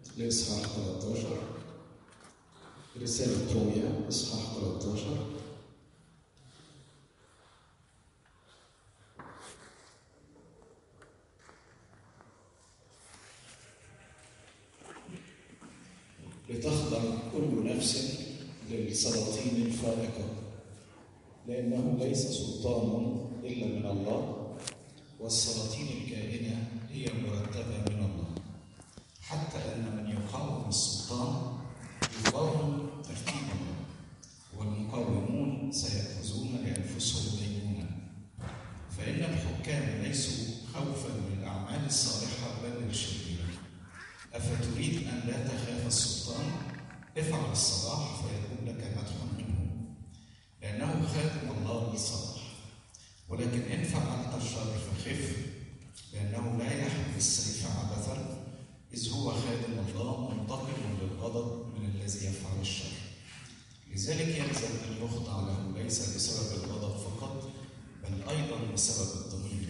لإصحاح 13 رسالة روميا إصحاح 13 لتخضع كل نفس للسلاطين الفائقة لأنه ليس سلطان إلا من الله والسلاطين الكائنة هي مرتبة من الله حتى أن من يقاوم السلطان يقاوم ترتيب الله والمقاومون سيأخذون لأنفسهم دينونا فإن الحكام ليسوا خوفا من الأعمال الصالحة بل للشريرة أفتريد أن لا تخاف السلطان؟ افعل الصلاح فيكون لك مدح منه لأنه خادم الله للصلاح ولكن إن فعلت الشر فخف لأنه لا يحمل السيف عبثا إذ هو خادم الله منتقم للغضب من الذي يفعل الشر لذلك يلزم أن يخضع له ليس بسبب الغضب فقط بل أيضا بسبب الضمير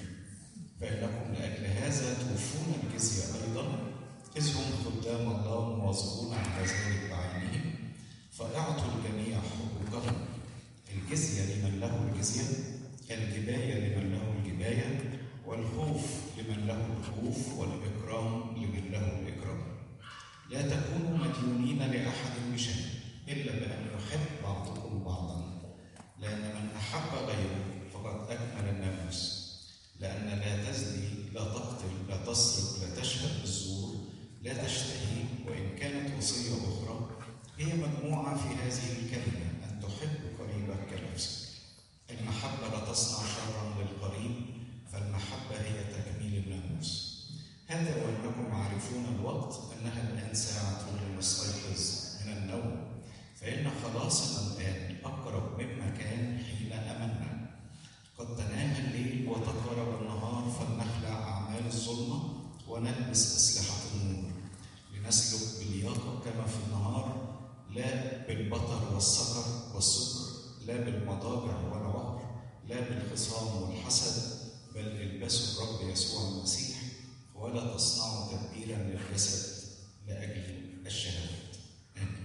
فإنكم لأجل هذا توفون الجزية أيضا إذ هم خدام الله مواظبون على ذلك بعينهم فاعطوا الجميع حقوقهم الجزية لمن له الجزية الجباية لمن له الجباية والخوف لمن له الخوف والإكرام لمن له الإكرام لا تكونوا مديونين لأحد بشيء إلا بأن يحب بعضكم بعضا لأن من أحب غيره فقد أكمل الناموس لأن لا تزني لا تقتل لا تسرق لا تشهد بالزور لا تشتهي وإن كانت وصية أخرى هي مجموعة في هذه الكلمة أن تحب قريبك كنفسك المحبة لا تصنع شرا للقريب فالمحبة هي تكميل الناموس هذا وأنكم عارفون الوقت أنها الآن ساعة لنستيقظ من النوم فإن خلاصنا الآن أقرب مما كان حين أمنا قد تنام الليل وتقارب النهار فلنخلع أعمال الظلمة ونلبس أسلحة النور لنسلك بلياقة كما في النهار لا بالبطر والسكر والسكر لا بالمضاجع والعهر لا بالخصام والحسد بل البسوا الرب يسوع المسيح ولا تصنعوا تدبيرا للجسد لأجل الشهوات آمين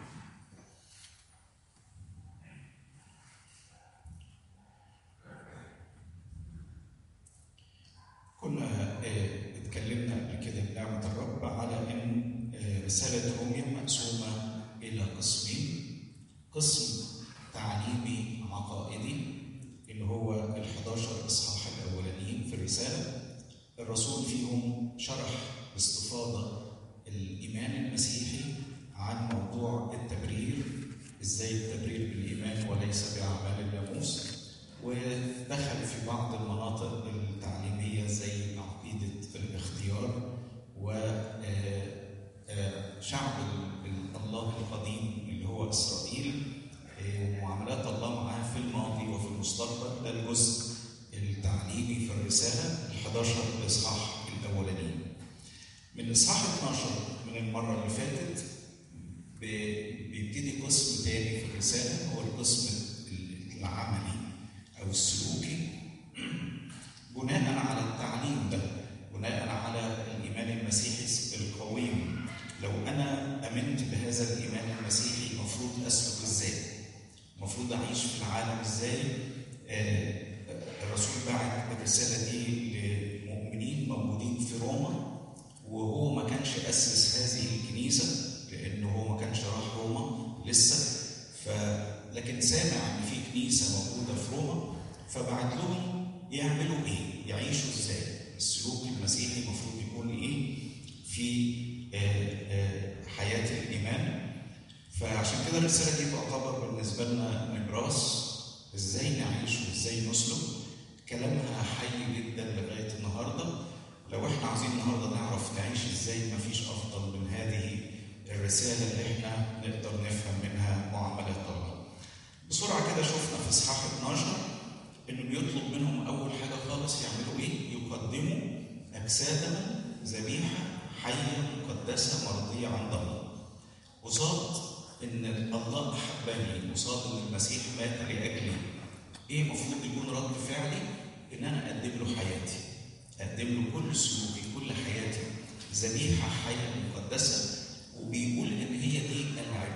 كنا آه، اتكلمنا قبل كده بنعمة الرب على إن آه، رسالة روميا مقسومة إلى قسمين قسم تعليمي عقائدي اللي هو ال 11 إصحاح الأولانيين في الرسالة الرسول فيهم شرح باستفاضة الإيمان المسيحي عن موضوع التبرير إزاي التبرير بالإيمان وليس بأعمال الناموس ودخل في بعض المناطق التعليمية زي عقيدة الاختيار وشعب الله القديم اللي هو إسرائيل آه، ومعاملات الله معاه في الماضي وفي المستقبل ده الجزء التعليمي في الرسالة ال 11 الإصحاح الأولاني من إصحاح 12 من المرة اللي فاتت ب- بيبتدي قسم تاني في الرسالة هو القسم العملي أو السلوكي بناء على التعليم ده بناء على الإيمان المسيحي القويم لو أنا آمنت بهذا الإيمان المسيحي المفروض أسلك إزاي؟ المفروض أعيش في العالم إزاي؟ آه، الرسول بعت الرسالة دي لمؤمنين موجودين في روما وهو ما كانش أسس هذه الكنيسة لأنه هو ما كانش راح روما لسه ف لكن سامع إن في كنيسة موجودة في روما فبعت لهم يعملوا إيه؟ يعيشوا إزاي؟ السلوك المسيحي المفروض يكون إيه في آه، آه، حياة الإيمان فعشان كده الرسالة دي تعتبر بالنسبة لنا نبراس ازاي نعيش وازاي نسلك كلامها حي جدا لغاية النهاردة لو احنا عايزين النهاردة نعرف نعيش ازاي مفيش أفضل من هذه الرسالة اللي احنا نقدر نفهم منها معاملات الله بسرعة كده شفنا في إصحاح 12 إنه بيطلب منهم أول حاجة خالص يعملوا إيه؟ يقدموا أجسادنا ذبيحة حية مقدسة مرضية عند الله قصاد ان الله احبني قصاد ان المسيح مات لاجلي ايه المفروض يكون رد فعلي ان انا اقدم له حياتي اقدم له كل سلوكي كل حياتي ذبيحه حيه مقدسه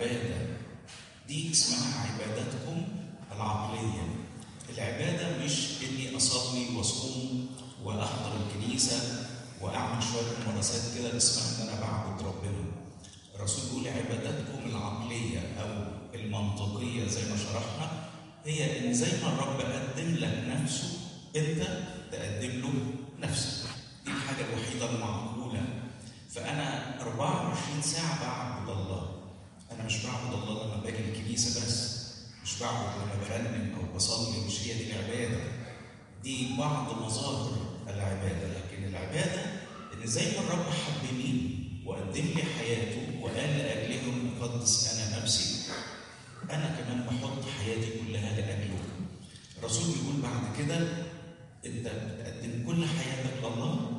العبادة دي اسمها عبادتكم العقلية العبادة مش إني أصلي وأصوم وأحضر الكنيسة وأعمل شوية ممارسات كده اسمها إن أنا بعبد ربنا الرسول بيقول عبادتكم العقلية أو المنطقية زي ما شرحنا هي إن زي ما الرب قدم لك نفسه أنت تقدم له نفسك دي الحاجة الوحيدة المعقولة فأنا 24 ساعة بعبد الله أنا مش بعبد الله لما باجي الكنيسة بس مش بعبد لما برنم أو بصلي مش هي دي العبادة دي بعض مظاهر العبادة لكن العبادة إن زي ما الرب حبني وقدم لي حياته وقال لأجلهم أقدس أنا نفسي أنا كمان بحط حياتي كلها لأجله الرسول بيقول بعد كده أنت بتقدم كل حياتك لله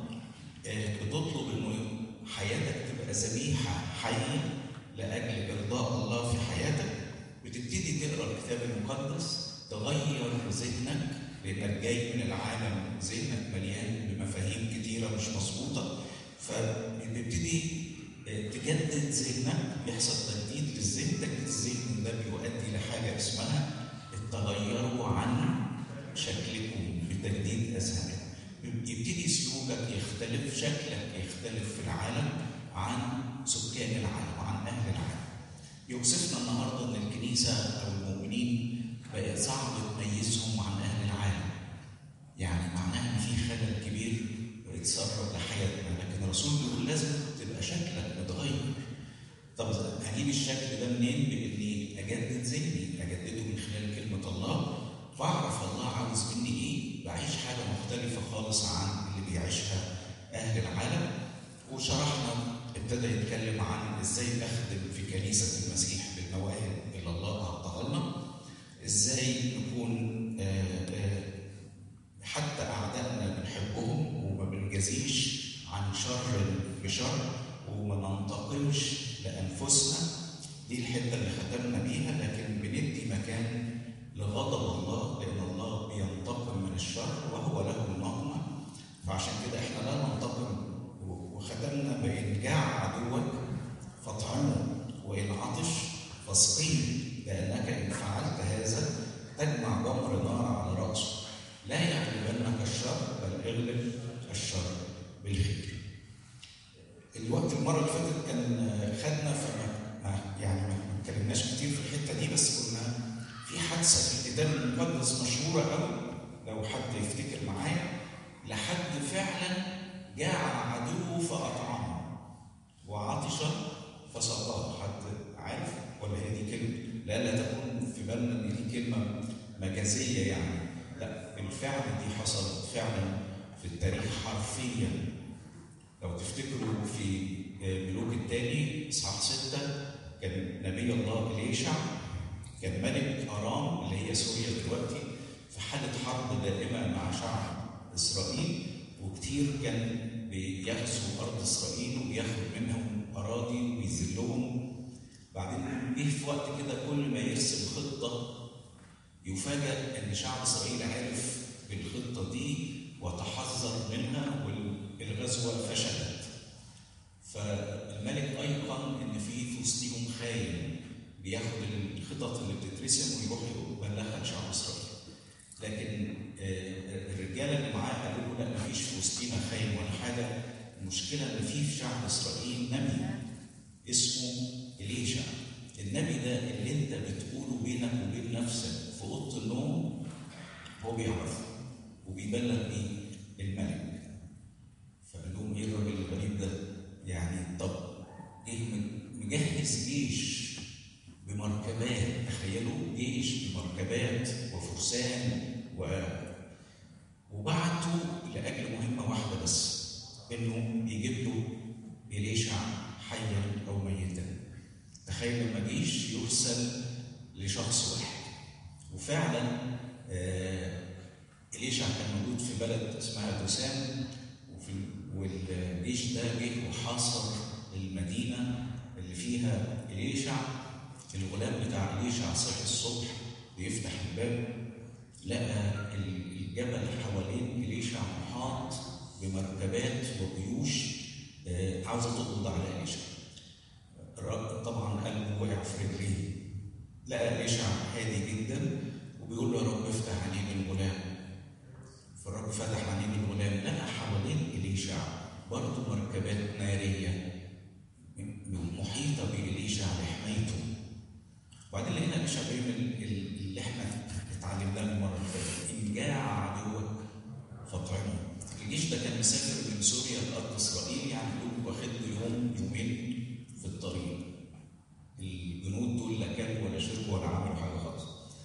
بتطلب إنه حياتك تبقى ذبيحة حية لأجل إرضاء الله في حياتك بتبتدي تقرا الكتاب المقدس تغير ذهنك لانك جاي من العالم ذهنك مليان بمفاهيم كتيره مش مظبوطه فبتبتدي تجدد ذهنك بيحصل تجديد للذهن تجديد الذهن ده بيؤدي لحاجه اسمها التغير عن شكلكم بتجديد اذهانكم يبتدي سلوكك يختلف شكلك يختلف في العالم عن سكان العالم وعن اهل العالم يوصفنا النهارده ان الكنيسه او المؤمنين بقى صعب تميزهم عن اهل العالم. يعني معناها ان في خلل كبير بيتسرب لحياتنا لكن الرسول بيقول لازم تبقى شكلك متغير. طب هجيب الشكل ده منين؟ باني اجدد ذهني، اجدده من خلال كلمه الله واعرف الله عاوز مني ايه؟ بعيش حاجه مختلفه خالص عن اللي بيعيشها اهل العالم وشرحنا ابتدى يتكلم عن ازاي اخدم في كنيسه المسيح بالمواهب اللي الله اعطاها لنا ازاي نكون آآ آآ حتى اعدائنا بنحبهم وما بنجازيش عن شر بشر وما ننتقمش لانفسنا دي الحته اللي ختمنا بيها لكن بندي مكان لغضب الله لان الله بينتقم من الشر وهو له النقمه فعشان كده احنا لا ننتقم وختمنا بإن جاع عدوك فاطعمه وإن عطش فاسقيه لأنك إن فعلت هذا تجمع جمر نار على رأسه لا يغلبنك الشر بل اغلب الشر بالخير. الوقت المرة اللي فاتت كان خدنا فما يعني ما اتكلمناش كتير في الحتة دي بس كنا في حادثة في الكتاب المقدس مشهورة قوي لو حد يفتكر معايا لحد فعلا جاع عدوه فأطعمه وعطش فسقاه حد عارف ولا هي دي كلمة لا لا تكون في بالنا ان دي كلمة مجازية يعني لا بالفعل دي حصلت فعلا في التاريخ حرفيا لو تفتكروا في ملوك الثاني اصحاح ستة كان نبي الله إليشع كان ملك أرام اللي هي سوريا دلوقتي في حالة حرب دائمة مع شعب إسرائيل وكتير كان بيغزو ارض اسرائيل وبياخد منهم اراضي ويذلهم بعدين جه في وقت كده كل ما يرسم خطه يفاجأ ان شعب اسرائيل عرف بالخطه دي وتحذر منها والغزوه فشلت فالملك ايقن ان في في وسطهم خاين بياخد الخطط اللي بتترسم ويروح يبلغها لشعب اسرائيل لكن الرجاله اللي معاه قالوا له لا مفيش في وسطينا خاين ولا حاجه المشكله ان في في شعب اسرائيل نبي اسمه اليشع النبي ده اللي انت بتقوله بينك وبين نفسك في اوضه النوم هو بيعرفه وبيبلغ بيه الملك فقال لهم ايه الراجل الغريب ده يعني طب ايه مجهز جيش بمركبات تخيلوا جيش بمركبات وفرسان و وبعته لاجل مهمه واحده بس انه يجيب له اليشع حيا او ميتا تخيل لما جيش يرسل لشخص واحد وفعلا آه اليشع كان موجود في بلد اسمها دوسان وفي والجيش ده جه وحاصر المدينه اللي فيها اليشع الغلام بتاع اليشع صحي الصبح بيفتح الباب لقى الجبل حوالين اليشع محاط بمركبات وجيوش عاوزه تقبض على اليشع طبعا قلبه وقع في رجليه شبيه من ال- اللي احنا اتعلمناه المره اللي فاتت ان جاع عدوك فاطعمه الجيش ده كان مسافر من سوريا لارض اسرائيل يعني دول واخد له يوم يومين في الطريق الجنود دول لا كلوا ولا شربوا ولا عملوا حاجه خالص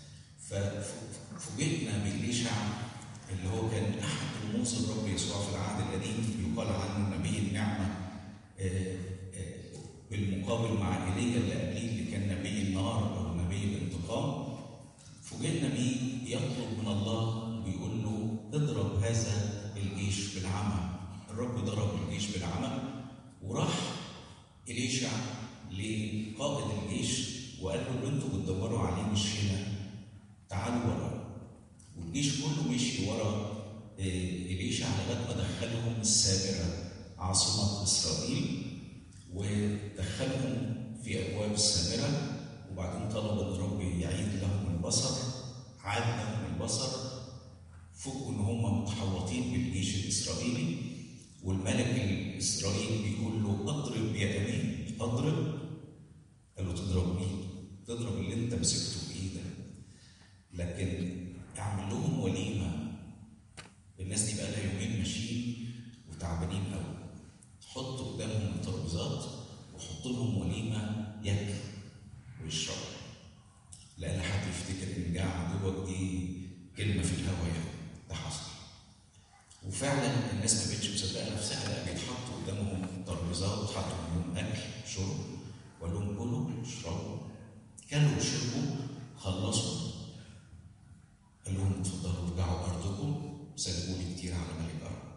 ففوجئنا بإليشع اللي هو كان احد رموز الرب يسوع في العهد القديم يقال عنه نبي النعمه آه، آه، بالمقابل مع ايليا اللي قبليه اللي كان نبي النار او نبي الانتقام فوجئنا بيه يطلب من الله ويقول له اضرب هذا الجيش بالعمى الرب ضرب الجيش بالعمى وراح إليشع لقائد الجيش وقال له اللي انتوا بتدوروا عليه مش هنا تعالوا ورا والجيش كله مشي ورا آه، إليشع لغايه ما دخلهم السامره عاصمه اسرائيل ودخلهم في ابواب السامره وبعدين طلب ان الرب يعيد لهم البصر عاد لهم البصر فوجئوا ان هم متحوطين بالجيش الاسرائيلي والملك الاسرائيلي بيقول له اضرب يا امين اضرب قال له تضرب مين؟ تضرب اللي انت مسكته بايدك لكن اعمل لهم وليمه الناس دي بقى لها يومين ماشيين وتعبانين قوي تحط قدامهم الترابيزات وحط لهم وليمه ياكلوا ويشربوا لأن حد يفتكر إن جاع عدوك دي كلمة في الهوا يعني ده حصل وفعلا الناس ما بقتش مصدقه نفسها لا بيتحطوا قدامهم ترابيزات وتحطوا لهم اكل شرب وقال لهم كلوا اشربوا كلوا وشربوا خلصوا قال لهم اتفضلوا ارجعوا ارضكم سلموا لي كتير على ملك ارض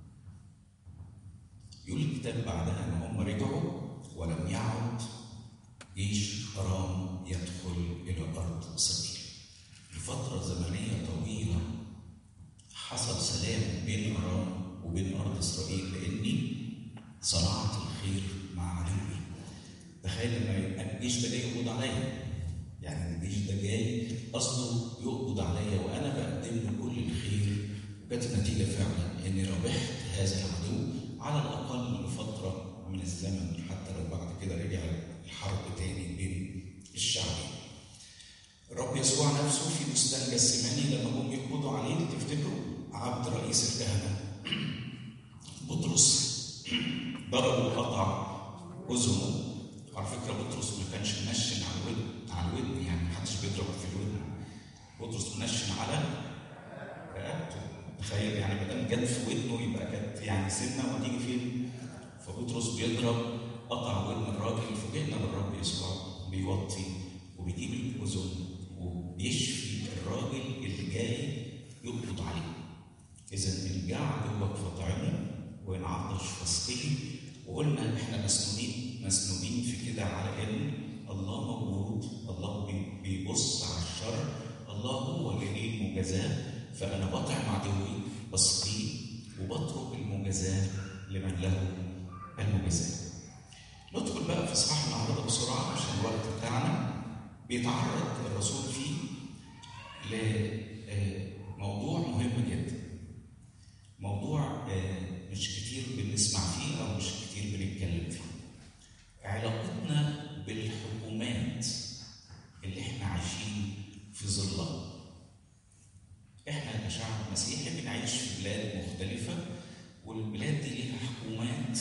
يقول الكتاب بعدها ان هم رجعوا ولم يعد جيش ارام يدخل الى ارض اسرائيل لفتره زمنيه طويله حصل سلام بين ارام وبين ارض اسرائيل لاني صنعت الخير مع عدوي تخيل لما يبقى الجيش ده جاي يقبض عليا يعني الجيش ده جاي قصده يقبض عليا وانا بقدم له كل الخير وكانت النتيجه فعلا اني ربحت هذا العدو على الاقل لفتره من الزمن حتى لو بعد كده رجع الحرب تاني بين الشعبين الرب يسوع نفسه في بستان جسماني لما جم يقبضوا عليه تفتكروا عبد رئيس الكهنه بطرس ضربه وقطع اذنه على فكره بطرس ما كانش منشن على الودن على الودن يعني محدش بيضرب في الودن بطرس منشن على رقبته تخيل يعني ما دام جت في ودنه يبقى كانت يعني سنه وتيجي فين فبطرس بيضرب قطع ودن الراجل فوجئنا بالرب يسوع بيوطي وبيجيب الاذن وبيشفي الراجل اللي جاي يقبض عليه اذا ان جاع عدوك فطعمه وان عطش فاسقيه وقلنا احنا مسنودين مسنودين في كده على ان الله موجود الله بي- بيبص على الشر الله هو اللي ليه المجازاه فانا بطعم عدوي بسقيه وبترك المجازاه لمن له المجازاه ندخل بقى في اصحاح النهارده بسرعه عشان الوقت بتاعنا بيتعرض الرسول فيه لموضوع مهم جدا موضوع آه، مش كتير بنسمع فيه او مش كتير بنتكلم فيه علاقتنا بالحكومات اللي احنا عايشين في ظلها احنا كشعب مسيحي بنعيش في بلاد مختلفة والبلاد دي ليها حكومات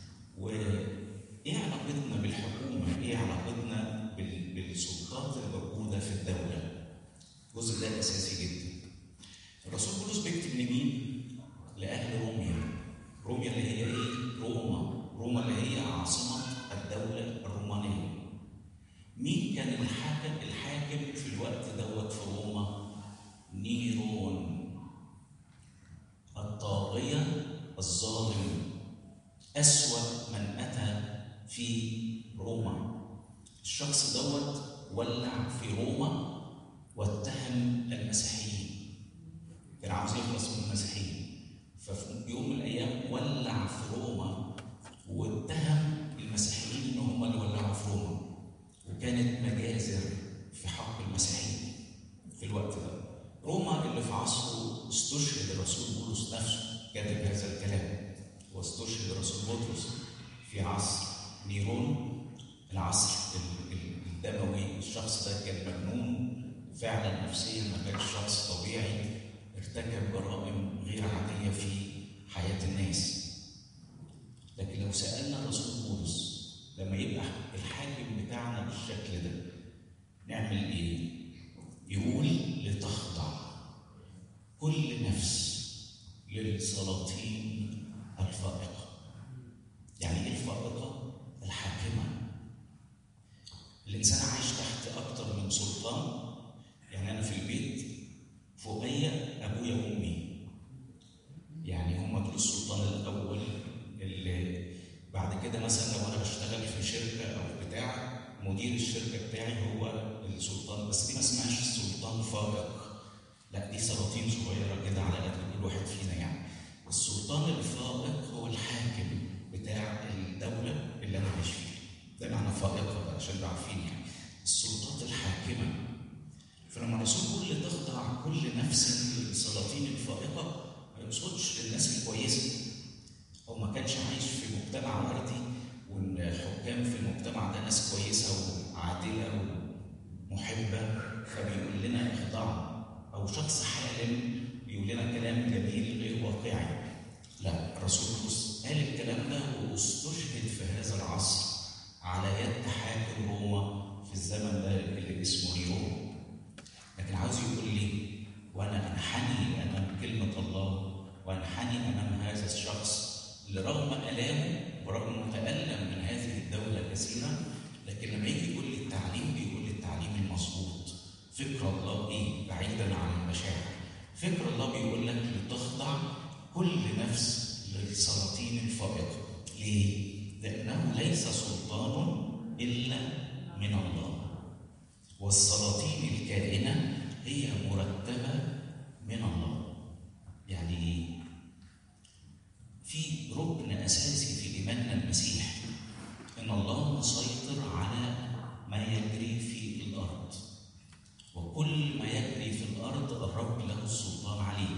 وايه علاقتنا بالحكومة؟ ايه علاقتنا بال- بالسلطات الموجودة في الدولة؟ الجزء ده اساسي جدا. الرسول بولس بيكتب لمين؟ لأهل روميا. روميا اللي هي ايه؟ روما. روما اللي هي عاصمة الدولة الرومانية. مين كان الحاكم الحاكم في الوقت دوت في روما؟ نيرون الطاغية الظالم أسوأ من أتى في روما الشخص دوت ولع في روما واتهم المسيحيين كان عاوز يخلص من المسيحيين ففي يوم من الأيام ولع في روما واتهم المسيحيين إن هم اللي ولعوا في روما وكانت مجازر في حق المسيحيين في الوقت ده روما اللي في عصره استشهد الرسول بولس نفسه كاتب هذا الكلام واستشهد الرسول بطرس في عصر نيرون العصر ال- ال- الدموي الشخص ده كان مجنون وفعلا نفسيا ما كانش شخص طبيعي ارتكب جرائم غير عاديه في حياه الناس لكن لو سالنا الرسول بولس لما يبقى الحاكم بتاعنا بالشكل ده نعمل ايه؟ يقول لتخضع كل نفس للسلاطين الفائقة يعني ايه الفائقة؟ الحاكمة الإنسان عايش تحت أكتر من سلطان يعني أنا في البيت فوقيا أبويا وأمي يعني هم دول السلطان الأول اللي بعد كده مثلا لو أنا بشتغل في شركة أو بتاع مدير الشركة بتاعي هو السلطان بس دي ما اسمهاش السلطان فائق لا دي سلاطين صغيرة كده على قد كل واحد فينا يعني السلطان الفائق هو الحاكم بتاع الدولة اللي أنا عايش فيها ده معنى فائقة بقى عشان تبقوا عارفين يعني السلطات الحاكمة فلما الرسول يقول لتخضع كل نفس للسلاطين الفائقة ما يقصدش الناس الكويسة هو ما كانش عايش في مجتمع وردي والحكام في المجتمع ده ناس كويسة وعادلة ومحبة فبيقول لنا اخضعوا أو شخص حالم بيقول لنا كلام جميل غير واقعي لا الرسول بولس قال الكلام ده واستشهد في هذا العصر على يد حاكم روما في الزمن ده اللي اسمه نيرون لكن عاوز يقول لي وانا انحني امام كلمه الله وانحني امام هذا الشخص اللي رغم الامه ورغم تالم من هذه الدوله كثيرا لكن لما يجي يقول لي التعليم بيقول لي التعليم المظبوط فكر الله ايه بعيدا عن المشاعر فكر الله بيقول لك لتخضع كل نفس للسلاطين الفائقه ليه لانه ليس سلطان الا من الله والسلاطين الكائنه هي مرتبه من الله يعني ايه في ركن اساسي في ايماننا المسيح ان الله مسيطر على ما يجري في الارض وكل ما يجري في الارض الرب له السلطان عليه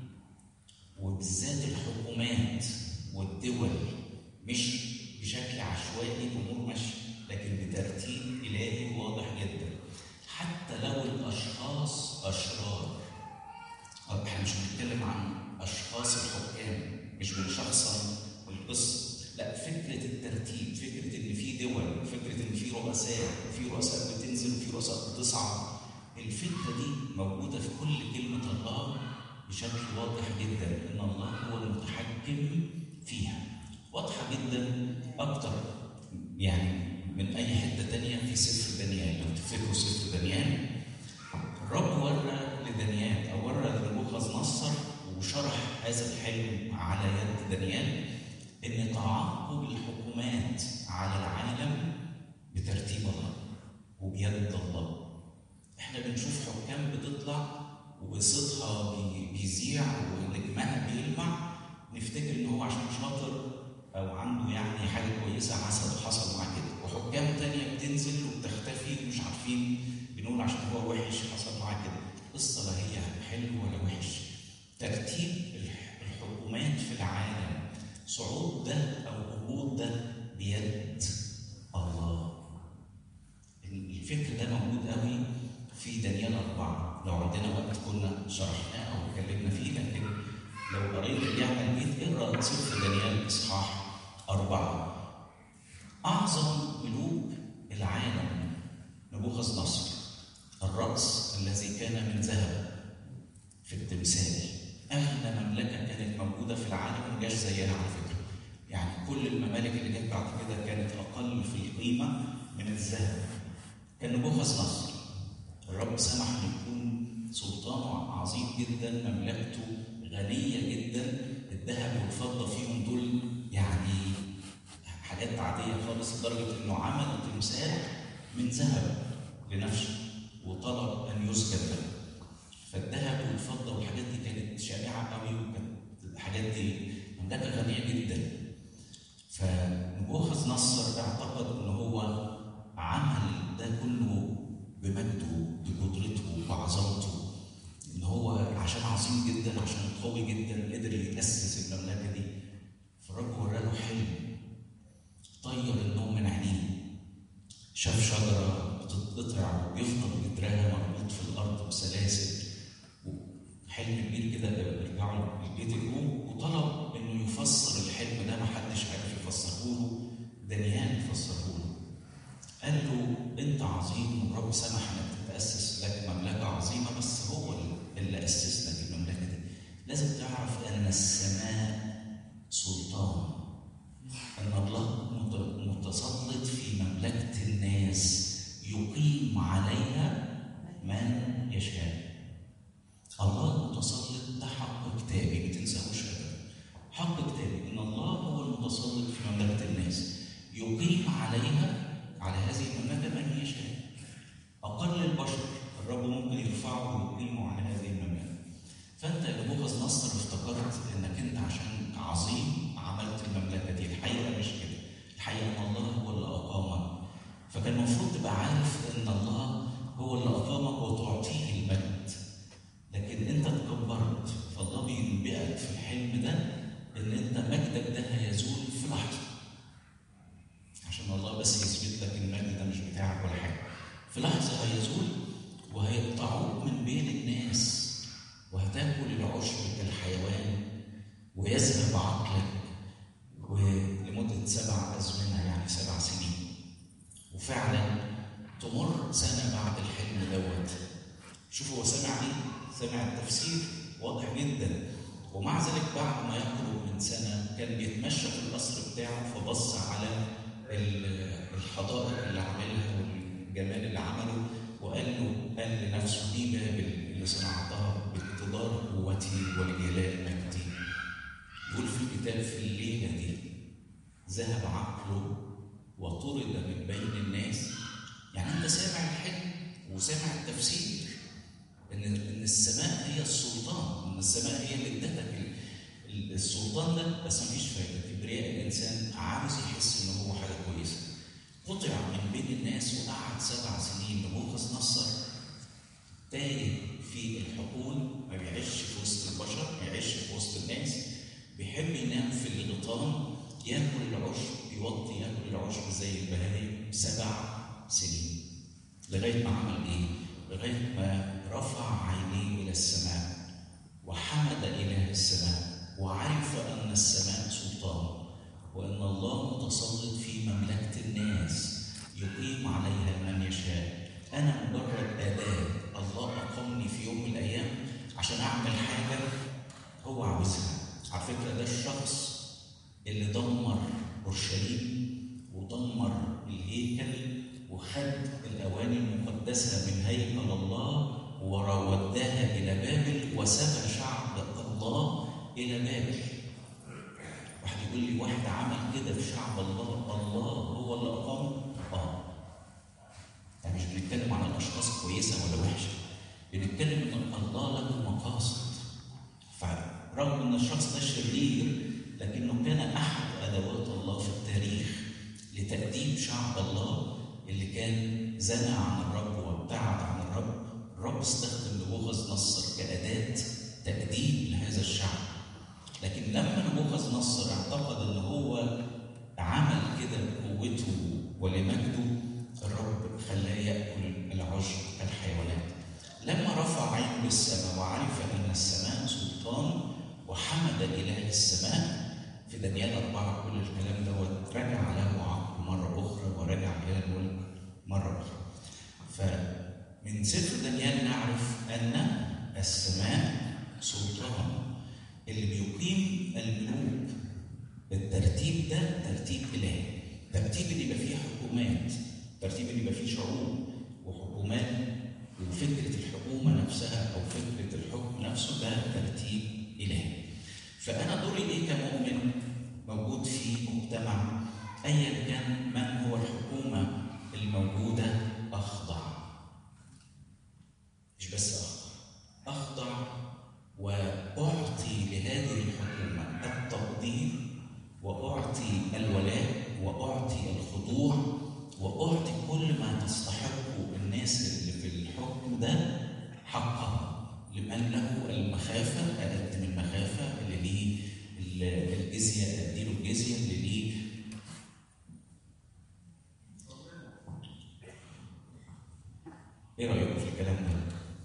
وبالذات الحكومات والدول مش بشكل عشوائي الامور ماشيه لكن بترتيب الهي واضح جدا حتى لو الاشخاص اشرار احنا مش بنتكلم عن اشخاص الحكام مش بنشخصن القصه لا فكره الترتيب فكره ان في دول فكره ان في رؤساء وفي رؤساء بتنزل وفي رؤساء بتصعد الفكره دي موجوده في كل كلمه الله بشكل واضح جدا ان الله هو المتحكم فيها واضحه جدا اكتر يعني من اي حته تانية في سفر دانيال لو تفتكروا سفر دانيال الرب ورى لدانيال او ورى لنبوخذ نصر وشرح هذا الحلم على يد دانيال ان تعاقب الحكومات على العالم بترتيب الله وبيد الله احنا بنشوف حكام بتطلع وصوتها بيذيع ونجمها بيلمع نفتكر ان هو عشان شاطر او عنده يعني حاجه كويسه حصل حصل معاه كده وحكام تانية بتنزل وبتختفي ومش عارفين بنقول عشان هو وحش حصل معاه كده القصه لا هي حلو ولا وحش ترتيب الحكومات في العالم صعود ده او هبوط ده بيد الله الفكر ده موجود قوي في دانيال أربعة لو عندنا وقت كنا شرحناه أو اتكلمنا فيه لكن لو قريت اللعبة البيت اقرا سفر دانيال إصحاح أربعة أعظم ملوك العالم نبوخذ نصر الرأس الذي كان من ذهب في التمثال أغنى مملكة كانت موجودة في العالم ما جاش زيها على فكرة يعني كل الممالك اللي جت بعد كده كانت أقل في القيمة من الذهب كان نبوخذ نصر الرب سمح ان يكون سلطانه عظيم جدا مملكته غنيه جدا الذهب والفضه فيهم دول يعني حاجات عاديه خالص لدرجه انه عمل تمثال من ذهب لنفسه وطلب ان يسجد له فالذهب والفضه والحاجات دي كانت شائعه قوي وكانت الحاجات دي مملكه غنيه جدا فنبوخذ نصر اعتقد ان هو عمل ده كله بمجده بقدرته بعظمته ان هو عشان عظيم جدا عشان قوي جدا قدر يأسس المملكه دي فالرب وراله حلم طير النوم من عينيه شاف شجره بتتقطع وبيفضل جدرها مربوط في الارض بسلاسل حلم كبير كده بيرجعوا البيت يقوم وطلب انه يفسر الحلم ده ما حدش عارف يفسره له دانيال يفسره له قال له انت عظيم والرب سمح انك تتاسس لك مملكه عظيمه بس هو اللي اسس لك المملكه دي لازم تعرف ان السماء سلطان ان الله متسلط في مملكه الناس يقيم عليها من يشاء الله متسلط ده حق كتابي ما تنساهوش ابدا حق كتابي ان الله هو المتسلط في مملكه الناس يقيم عليها على هذه المملكه من يشاء اقل البشر الرب ممكن يرفعه ويقيمه على هذه المملكه فانت يا نبوخذ نصر افتكرت انك انت عشان عظيم عملت المملكه دي الحقيقه مش كده الحقيقه ان الله هو اللي اقامك فكان المفروض تبقى عارف ان الله هو اللي اقامك وتعطيه المجد لكن انت تكبرت فالله بينبئك في الحلم ده ان انت مجدك ده هيزول في لحظه عشان الله بس يثبت لك المجد ده مش بتاعك ولا حاجه في لحظه هيزول وهيقطعوك من بين الناس وهتاكل العشب كالحيوان ويذهب عقلك ولمده سبع ازمنه يعني سبع سنين وفعلا تمر سنه بعد الحلم دوت شوف هو سمع ايه؟ سمع التفسير واضح جدا ومع ذلك بعد ما يقرب من سنه كان بيتمشى في القصر بتاعه فبص على الحدائق اللي عاملها والجمال اللي عمله وقال له قال لنفسه دي بابل اللي صنعتها باقتدار قوتي ولجلال مجدي يقول في الكتاب في الليله دي ذهب عقله وطرد من بين الناس يعني انت سامع الحلم وسامع التفسير ان ان السماء هي السلطان ان السماء هي اللي ادتك السلطان ده بس مفيش فايده كبرياء الانسان عاوز يحس ان هو حاجه كويسه قطع من بين الناس وقعد سبع سنين نبوخذ نصر تايه في الحقول ما بيعيش في وسط البشر ما يعيش في وسط الناس بيحب ينام في الغيطان ياكل العشب يوطي ياكل العشب زي البهايم سبع سنين لغايه ما عمل ايه؟ لغايه ما رفع عينيه الى السماء وحمد اله السماء وعرف ان السماء سلطان وان الله متسلط في مملكه الناس يقيم عليها من يشاء انا مجرد اداه الله اقامني في يوم من الايام عشان اعمل حاجه هو عاوزها على فكره ده الشخص اللي دمر اورشليم ودمر الهيكل وخد الاواني المقدسه من هيكل الله وراودها الى بابل وسبى شعب الله الى بابل واحد يقول لي واحد عمل كده في شعب الله الله هو اللي اقامه اه يعني مش بنتكلم عن الاشخاص كويسه ولا وحشه بنتكلم ان الله له مقاصد فرغم ان الشخص ده شرير لكنه كان احد ادوات الله في التاريخ لتاديب شعب الله اللي كان زنى عن الرب وابتعد عن الرب الرب استخدم نبوخذ نصر كاداه تاديب لهذا الشعب لكن لما نبوخذ نصر اعتقد ان هو عمل كده بقوته ولمجده الرب خلاه ياكل العشب كالحيوانات لما رفع عينه للسماء وعرف ان السماء سلطان وحمد اله السماء في دانيال أربعة كل الكلام دوت رجع له عقله مرة أخرى ورجع إلى الملك مرة أخرى. فمن سفر دانيال نعرف أن السماء سلطان اللي بيقيم الملوك الترتيب ده ترتيب إلهي ترتيب اللي يبقى فيه حكومات ترتيب اللي يبقى فيه شعوب وحكومات وفكرة الحكومة نفسها أو فكرة الحكم نفسه ده ترتيب إلهي فأنا دوري إيه كمؤمن موجود في مجتمع أيا كان من هو الحكومة الموجودة أخضع مش بس أخضع أخضع وأعطي لهذه الحكومة التقدير وأعطي الولاء وأعطي الخضوع وأعطي كل ما تستحقه الناس اللي في الحكم ده حقها لمن له المخافة أقدم المخافة اللي ليه الجزية أديله الجزية اللي ليه ايه رايكم في الكلام ده؟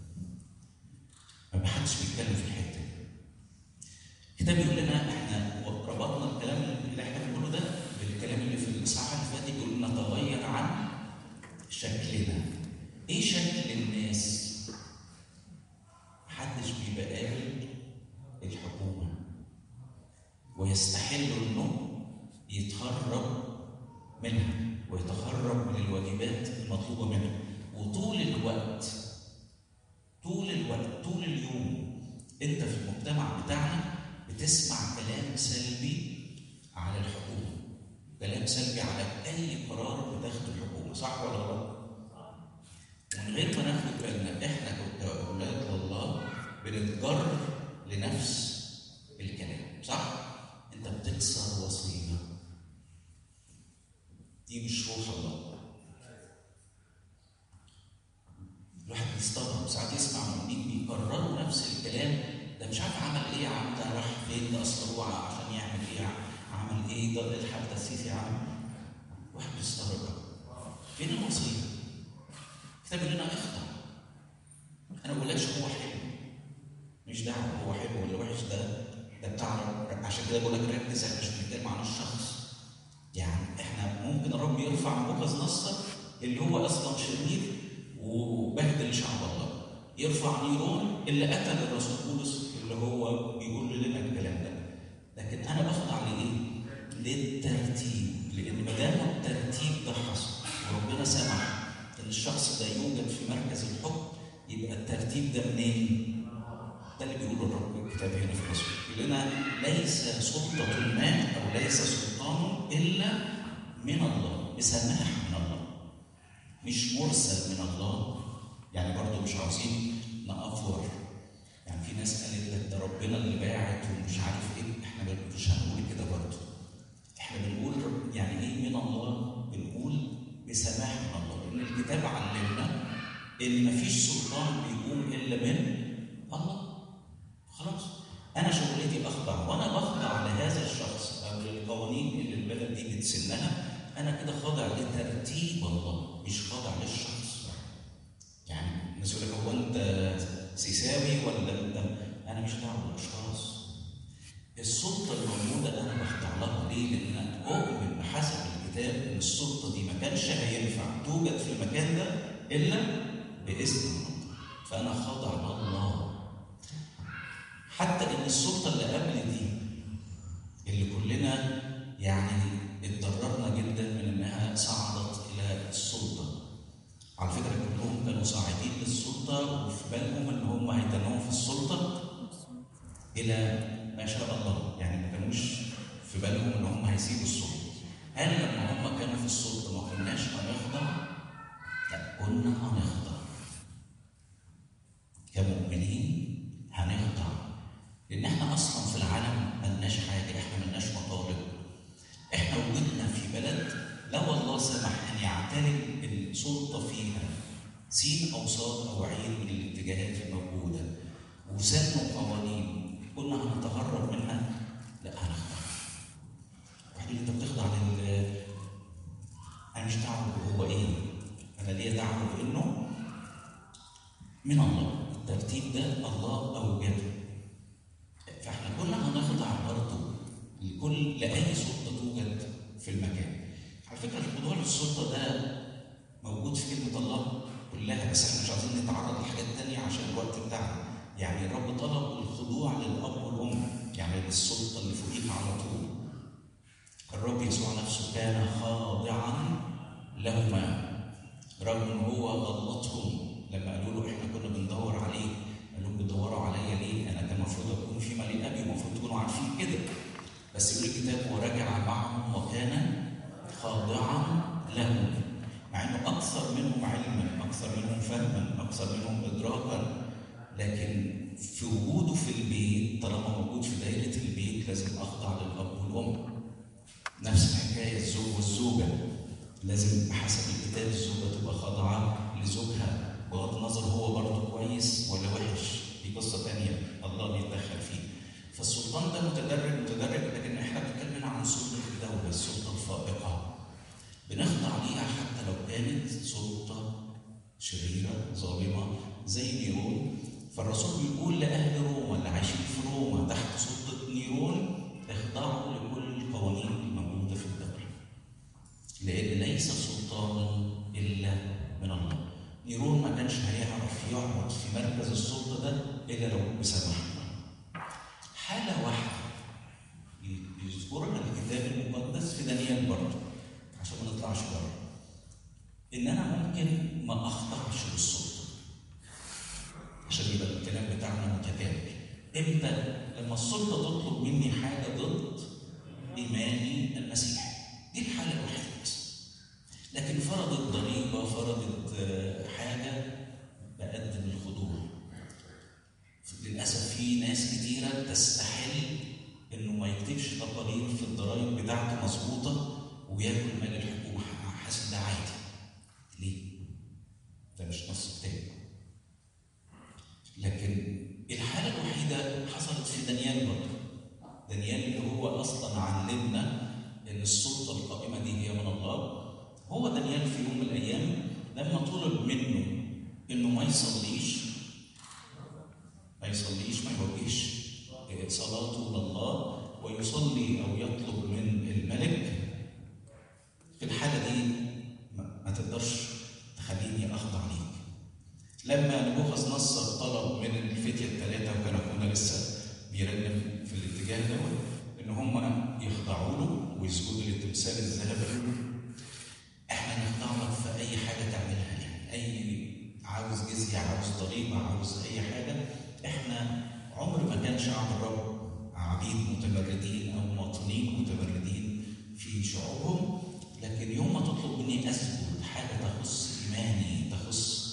ما حدش بيتكلم في الحته دي. الكتاب بيقول لنا احنا ربطنا الكلام اللي احنا بنقوله ده بالكلام اللي في الاصحاح اللي فات يقول نتغير عن شكلنا. ايه شكل الناس؟ محدش بيبقى قابل الحكومه ويستحل انه يتهرب منها ويتهرب من الواجبات المطلوبه منه وطول الوقت طول الوقت طول اليوم انت في المجتمع بتاعنا بتسمع كلام سلبي على الحكومه كلام سلبي على اي قرار بتاخده الحكومه صح ولا غلط؟ من غير ما ناخد بالنا احنا كاولاد الله بنتجر لنفس الكلام صح؟ انت بتكسر وصيه دي مش روح الله الواحد بيستغرب ساعات يسمع مؤمنين بيكرروا نفس الكلام ده مش عارف عمل ايه يا عم ده راح فين ده اصل هو عشان يعمل ايه عمل ايه ده الحاج ده السيسي عمل واحد بيستغرب فين الوصيه؟ الكتاب يقول لنا اخضع انا ما بقولكش هو حلو مش دعوه هو حلو ولا وحش ده ده بتاع عشان كده بقول لك ركز احنا مش بنتكلم عن الشخص يعني احنا ممكن الرب يرفع بوكس نصر اللي هو اصلا شرير وبهدل شعب الله يرفع نيرون اللي قتل الرسول بولس اللي هو بيقول لنا الكلام ده لكن انا بخضع لايه؟ للترتيب لان ما دام الترتيب ده حصل وربنا سمح ان الشخص ده يوجد في مركز الحكم يبقى الترتيب ده منين؟ ده اللي بيقوله الرب الكتاب هنا في الرسول يقول لنا ليس سلطة ما أو ليس سلطان إلا من الله بسماح من الله مش مرسل من الله يعني برضه مش عاوزين نأفور يعني في ناس قالت لك ده ربنا اللي باعت ومش عارف ايه احنا مش هنقول كده برضه احنا بنقول يعني ايه من الله بنقول بسماح من الله لان الكتاب علمنا ان مفيش سلطان بيقوم الا من الله خلاص انا شغلتي اخضع وانا بخضع لهذا الشخص او للقوانين اللي البلد دي بتسنها انا كده خاضع لترتيب الله مش خاضع للشخص يعني الناس يقول لك هو انت سيساوي ولا انت انا مش دعوه بالاشخاص السلطه الموجوده انا بخضع لها ليه؟ لان انا اؤمن بحسب الكتاب ان السلطه دي ما كانش هينفع توجد في المكان ده الا باذن الله فانا خاضع لله حتى ان السلطه اللي قبل دي اللي كلنا يعني اتضررنا جدا من انها صعدت الى السلطه على فكره كلهم كانوا صاعدين للسلطه وفي بالهم ان هم هيتنوهم في السلطه الى ما شاء الله يعني ما كانوش في بالهم ان هم هيسيبوا السلطه هل لما هم كانوا في السلطه ما كناش هنخضع؟ لا كنا هنخضع كمؤمنين هنخضع لان احنا اصلا في العالم ملناش حاجه احنا ملناش مطالب احنا وجودنا في بلد لو الله سمح ان يعترف السلطه فيها سين او صاد او عين من الاتجاهات الموجوده وسنوا قوانين كنا هنتهرب منها لا هنخضع واحد انت بتخضع لل انا مش دعوه هو ايه انا ليا دعوه بانه من الله الترتيب ده الله اوجده فاحنا كلنا هنخضع برضه لكل لاي سلطه توجد في المكان. على فكره الموضوع السلطه ده موجود في كلمه الله كلها بس احنا مش عايزين نتعرض لحاجات تانية عشان الوقت بتاعنا. يعني الرب طلب الخضوع للاب والام يعني للسلطه اللي فوقيك على طول. الرب يسوع نفسه كان خاضعا لهما رغم ان هو غلطهم لما قالوا له احنا كنا بندور عليه قال لهم بتدوروا عليا ليه؟ انا كان المفروض اكون في مالي ابي المفروض تكونوا عارفين كده. بس يقول الكتاب ورجع معهم وكان خاضعا لهم مع انه اكثر منهم علما، اكثر منهم فهما، اكثر منهم ادراكا لكن في وجوده في البيت طالما موجود في دايره البيت لازم اخضع للاب والام. نفس الحكايه الزوج والزوجه لازم بحسب الكتاب الزوجه تبقى خاضعه لزوجها بغض النظر هو برضه كويس ولا وحش دي قصه ثانيه الله بيتدخل فيه فالسلطان ده متدرج متدرج لكن احنا بنتكلم عن سلطه الدوله السلطه الفائقه بنخضع ليها حتى لو كانت سلطه شريره ظالمه زي نيرون فالرسول بيقول لاهل روما اللي عايشين في روما تحت سلطه نيرون اخضعوا لكل القوانين الموجوده في الدوله لان ليس سلطان الا من الله نيرون ما كانش هيعرف يقعد في مركز السلطه ده الا لو بسماح حاله واحده يذكرها الكتاب المقدس في دانيال برضه عشان ما نطلعش بره ان انا ممكن ما اخضعش للسلطه عشان يبقى الكلام بتاعنا متكامل امتى لما السلطه تطلب مني حاجه ضد ايماني المسيحي دي الحاله الوحيده بس لكن فرضت ضريبه فرضت حاجه بقدم الخضوع للاسف في ناس كتيره تستحل انه ما يكتبش تقارير في الضرائب بتاعته مظبوطه وياكل مال الحكومه حاسس ده عادي ليه؟ ده مش نص كتاب لكن الحاله الوحيده حصلت في دانيال برضه دانيال اللي هو اصلا علمنا ان السلطه القائمه دي هي من الله هو دانيال في يوم من الايام لما طلب منه انه ما يصليش ما يصليش ما يوجهش صلاته لله ويصلي او يطلب من الملك في الحاله دي ما تقدرش تخليني اخضع ليك لما نبوخذ نصر طلب من الفتيه الثلاثه وكان اخونا لسه بيرنم في الاتجاه ده ان هم يخضعوا له ويسجدوا للتمثال الذهبي احنا نخضع لك في اي حاجه تعملها يعني اي عاوز جزيه عاوز ضريبه عاوز اي حاجه احنا عمر ما كان شعب الرب عبيد متمردين او مواطنين متمردين في شعوبهم لكن يوم ما تطلب مني اسجد حاجه تخص ايماني تخص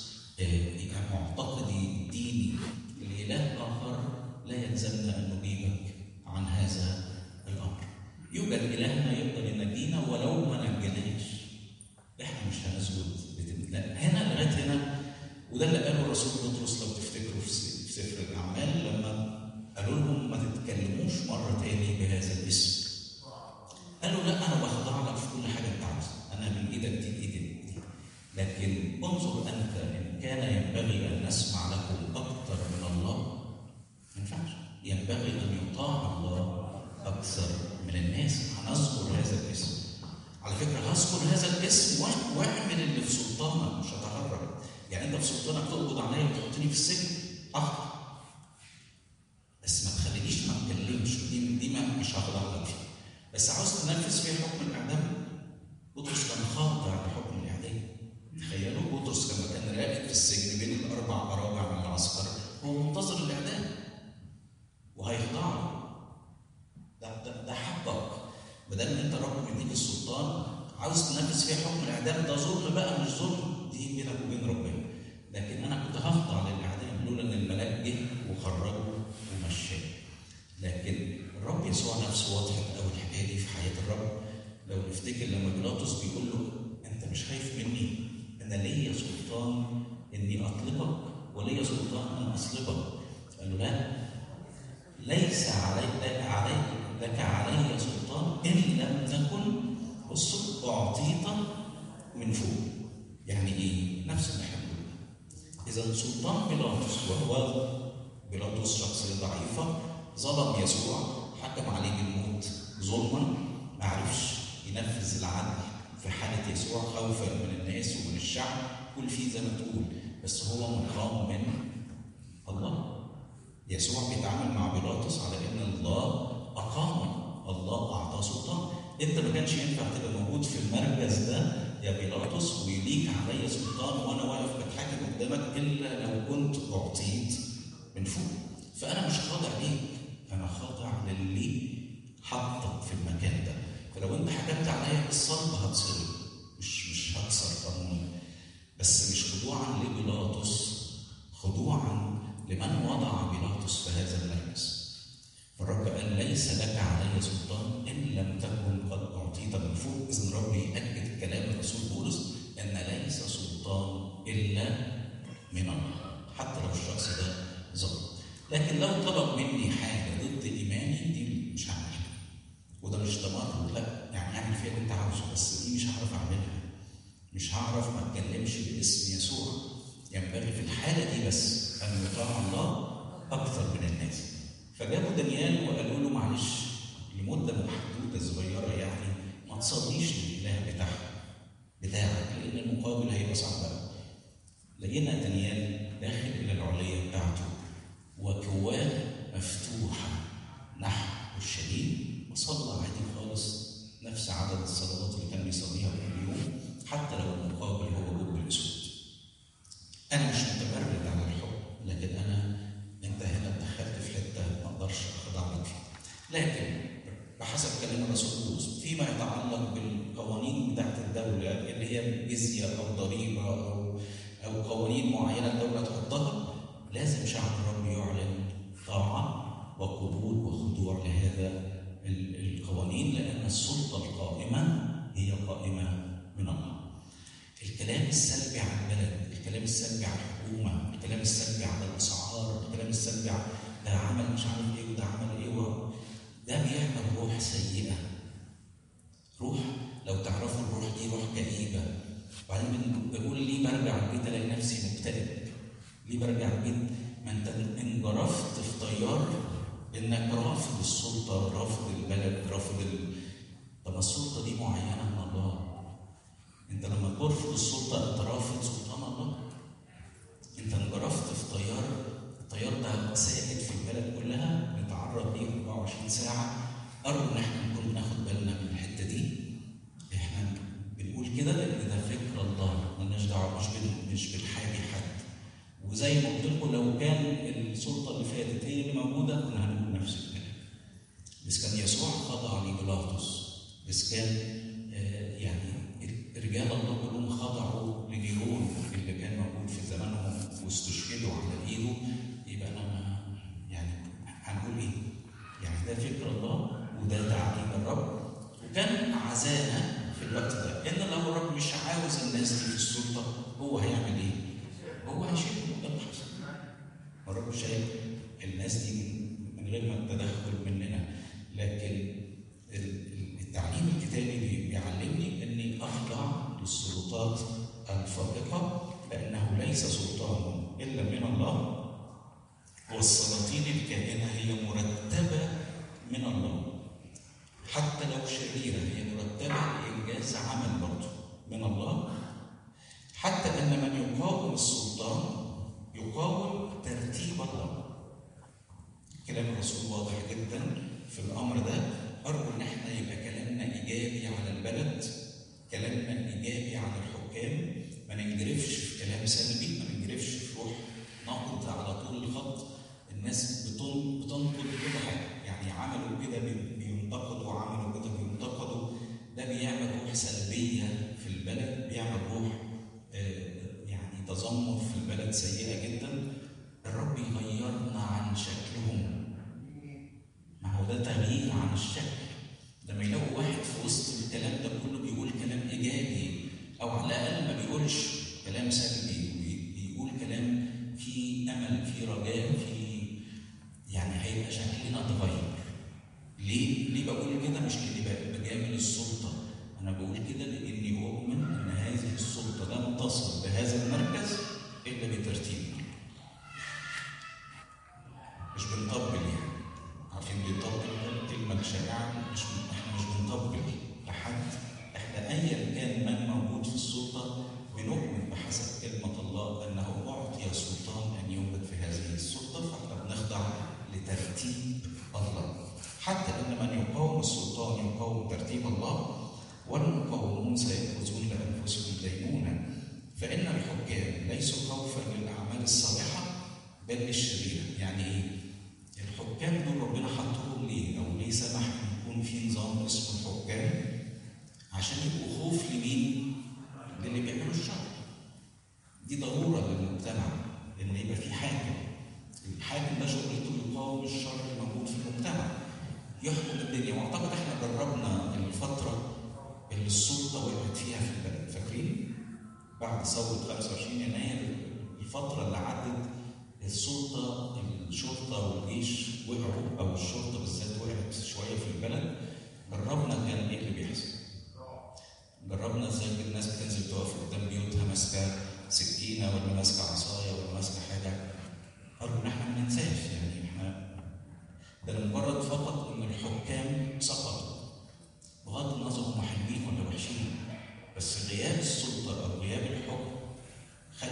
معتقدي ديني لاله اخر لا يلزمنا ان نجيبك عن هذا الامر. يوجد الهنا يقدر ينجينا ولو ما نجيناش احنا مش هنسجد لا هنا لغايه هنا وده اللي قاله الرسول بطرس لو تفتكروا في سفر الاعمال لما قالوا لهم ما تتكلموش مره تاني بهذا الاسم. قالوا لا انا بخضع لك في كل حاجه انت عاوزها، انا من ايدك دي لايدك دي. لكن انظر انت ان كان ينبغي ان نسمع لكم اكثر من الله ما ينفعش ينبغي ان يطاع الله اكثر من الناس هنذكر هذا الاسم على فكره هذكر هذا الاسم واعمل اللي في سلطانك مش هتهرب يعني انت في سلطانك تقبض عليا وتحطني في السجن اخطا بس ما تخلينيش ما اتكلمش دي دي ما مش هخضع لك فيها بس عاوز تنفذ فيها حكم الاعدام بطرس كان خاضع لحكم الاعدام تخيلوا بطرس لما كان راقد في السجن بين الاربع اراجع من العسكر هو منتظر الاعدام وهيخضع له ده ده, ده حقك ما دام انت رب مديك السلطان عاوز تنفذ فيها حكم الاعدام ده ظلم بقى مش ظلم دي بينك وبين ربنا لكن انا كنت هخضع للاعدام لولا ان الملاك جه وخرجه ومشاه لكن الرب يسوع نفسه وضحت قوي الحكايه دي في حياه الرب لو نفتكر لما بيلاطس بيقول له انت مش خايف مني انا ليا سلطان اني اطلبك وليا سلطان ان اصلبك قال له لا ليس عليك لك عليك لك علي سلطان ان لم تكن بص اعطيت من فوق يعني ايه نفس اللي احنا بنقوله اذا سلطان بيلاطس وهو بيلاطس شخصيه ضعيفه ظلم يسوع حكم عليه بالموت ظلما ما عرفش ينفذ العدل في حالة يسوع خوفا من الناس ومن الشعب كل فيه زي ما تقول بس هو مقام من الله يسوع بيتعامل مع بيلاطس على ان الله اقام الله اعطاه سلطان انت ما كانش ينفع تبقى موجود في المركز ده يا بيلاطس ويليك عليا سلطان وانا واقف بتحاكم قدامك الا لو كنت اعطيت من فوق فانا مش خاضع ليك انا خاضع للي حطك في المكان ده فلو انت حكمت عليا بالصلب هتصلب مش مش هكسر قانون بس مش خضوعا لبيلاطس خضوعا لمن وضع بيلاطس في هذا المركز فالرب قال ليس لك علي سلطان ان لم تكن قد اعطيت من فوق اذا الرب ياكد كلام الرسول بولس ان ليس سلطان الا من الله حتى لو الشخص ده ظلم لكن لو طلب مني حاجه ضد ايماني دي مش هعملها وده مش تمرد لا يعني اعمل فيها اللي انت عاوزه بس دي مش هعرف اعملها مش هعرف ما اتكلمش باسم يسوع ينبغي في الحالة دي بس أن يطاع الله أكثر من الناس فجابوا دانيال وقالوا له معلش لمدة محدودة صغيرة يعني ما تصليش للإله بتاعك بتاعك لأن المقابل هيبقى صعب أوي. لقينا دانيال داخل إلى العلية بتاعته وكواه مفتوحة نحو الشديد وصلى عادي خالص نفس عدد الصلوات اللي كان بيصليها كل يوم حتى لو المقابل هو جب الأسود. أنا مش متمرد على الحب لكن أنا أنت هنا دخلت في حتة ما أقدرش أخضع لك فيها. لكن بحسب كلام الرسول بولس فيما يتعلق بالقوانين بتاعت الدولة اللي هي جزية أو ضريبة أو أو قوانين معينة الدولة تحطها لازم شعب الرب يعلن طاعة وقبول وخضوع لهذا ال- القوانين لأن السلطة القائمة هي قائمة من الله. الكلام السلبي عن البلد، الكلام السلبي عن الحكومة، الكلام السلبي عن الأسعار، الكلام السلبي عن ده عمل مش عارف إيه وده عمل إيه و... ده بيعمل روح سيئة. روح لو تعرفوا الروح دي روح كئيبة. وبعدين بقول ليه برجع البيت ألاقي نفسي مكتئب؟ ليه برجع البيت؟ ما أنت انجرفت في طيار إنك رافض السلطة، رافض البلد، رافض ال... طب ما السلطة دي معينة من الله. انت لما ترفض السلطه انت رافض سلطان الله انت انجرفت في طيار الطيار ده سائد في البلد كلها بنتعرض ليه 24 ساعه ارجو ان احنا نكون بناخد بالنا من الحته دي احنا بنقول كده لان ده فكر الله مالناش دعوه مش بن مش بنحابي حد وزي ما قلت لكم لو كان السلطه اللي فاتت هي اللي موجوده كنا هنقول نفس الكلام بس كان يسوع خضع لبيلاطس بس كان آه، يعني رجال الله كلهم خضعوا لنيرون اللي كان موجود في زمانهم واستشهدوا على ايده يبقى انا ما يعني هنقول ايه؟ يعني ده فكر الله وده تعليم الرب وكان عزانا في الوقت ده ان لو الرب مش عاوز الناس دي في السلطه هو هيعمل ايه؟ هو هيشيلهم ده اللي حصل. الرب شايف الناس دي من- من غير ما التدخل مننا لكن ال- ال- التعليم الكتابي بي- بيعلمني اني اخضع للسلطات الفائقه لانه ليس سلطان الا من الله والسلاطين الكائنه هي مرتبه من الله حتى لو شريره هي مرتبه لانجاز عمل برضه من الله حتى ان من يقاوم السلطان يقاوم ترتيب الله كلام الرسول واضح جدا في الامر ده ارجو ان احنا يبقى كلامنا ايجابي على البلد كلامنا ايجابي على الحكام ما ننجرفش في كلام سلبي ما ننجرفش في روح نقد على طول الخط الناس بتن- بتنقد كل حاجه يعني عملوا كده بي- بينتقدوا عملوا كده بينتقدوا ده بيعمل روح سلبيه في البلد بيعمل روح آه، يعني تذمر في البلد سيئه جدا الرب يغيرنا عن شكلهم ما هو ده تغيير عن الشكل لما يلاقوا واحد في وسط الكلام ده كله بيقول كلام ايجابي او على الاقل ما بيقولش كلام سلبي بي- بيقول كلام فيه امل فيه رجاء فيه يعني هيبقى شكلنا اتغير ليه؟ ليه بقول كده؟ مش لاني ب- بجامل السلطه انا بقول كده لاني اؤمن ان هذه السلطه لن تصل بهذا المركز الا بترتيب مش بنطبل يعني عارفين بيطبل كلمة شائعة مش احنا مش بنطبل لحد احنا ايا كان من موجود في السلطة بنؤمن بحسب كلمة الله انه اعطي سلطان ان يوجد في هذه السلطة فاحنا بنخضع لترتيب الله حتى ان من يقاوم السلطان يقاوم ترتيب الله والمقاومون سيأخذون لأنفسهم دينونة فإن الحكام ليسوا خوفا للأعمال الصالحة بل للشريرة يعني إيه؟ الحكام دول ربنا حطهم ليه؟ أو ليه سمح إن يكون في نظام اسمه الحكام؟ عشان يبقوا خوف لمين؟ للي بيعملوا الشر. دي ضرورة للمجتمع إن يبقى في حاكم. الحاكم ده شغلته يقاوم الشر الموجود في المجتمع. يحكم الدنيا واعتقد احنا جربنا الفترة اللي السلطة وقعت فيها في البلد فاكرين؟ بعد ثورة 25 يناير الفترة اللي عدت السلطة الشرطة والجيش وقعوا أو الشرطة بالذات وقعت شوية في البلد جربنا كان إيه اللي بيحصل؟ جربنا ازاي الناس بتنزل تقف قدام بيوتها ماسكة سكينة ولا ماسكة عصا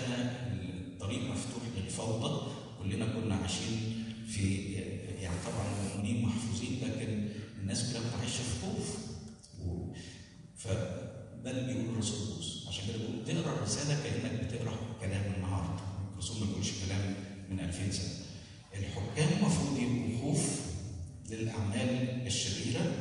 وقتها الطريق مفتوح للفوضى كلنا كنا عايشين في يعني طبعا المؤمنين محفوظين لكن الناس كلها كانت عايشه في خوف و- فده اللي بيقول الرسول بولس عشان كده بيقول تقرا الرساله كانك بتقرا كلام النهارده الرسول ما بيقولش كلام من 2000 سنه الحكام المفروض يبقوا خوف للاعمال الشريره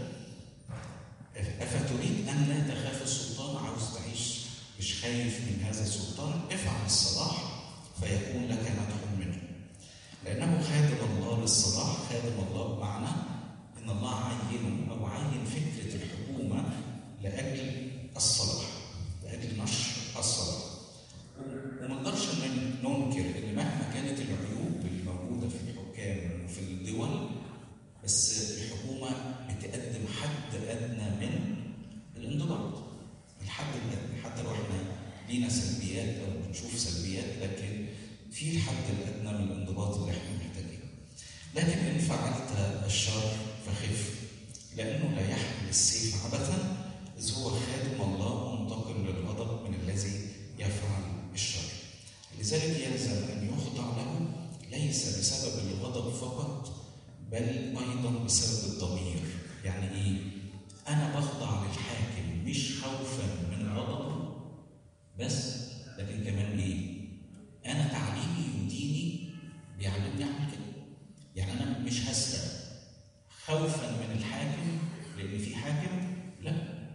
أفتريد أن لا تخاف السلطان عاوز تعيش مش خايف من هذا السلطان افعل الصلاح فيكون لك مدح منه لأنه خادم الله للصلاح خادم الله بمعنى إن الله عينه أو عين فكرة الحكومة لأجل الصلاح لأجل نشر الصلاح وما نقدرش إن ننكر إن مهما كانت العيوب الموجودة في الحكام وفي الدول بس الحكومة بتقدم حد أدنى من الانضباط الحد الأدنى حتى لو احنا لينا سلبيات أو بنشوف سلبيات لكن في الحد الأدنى من الانضباط اللي احنا محتاجينه لكن إن فعلت الشر فخف لأنه لا يحمل السيف عبثا إذ هو خادم الله منتقل للغضب من الذي يفعل الشر لذلك يلزم أن يخضع له ليس بسبب الغضب فقط بل أيضا بسبب الضمير يعني إيه؟ أنا بخضع للحاكم مش خوفا من غضبه بس لكن كمان إيه؟ أنا تعليمي وديني بيعلمني أعمل كده يعني أنا مش هسرق خوفا من الحاكم لأن في حاكم لا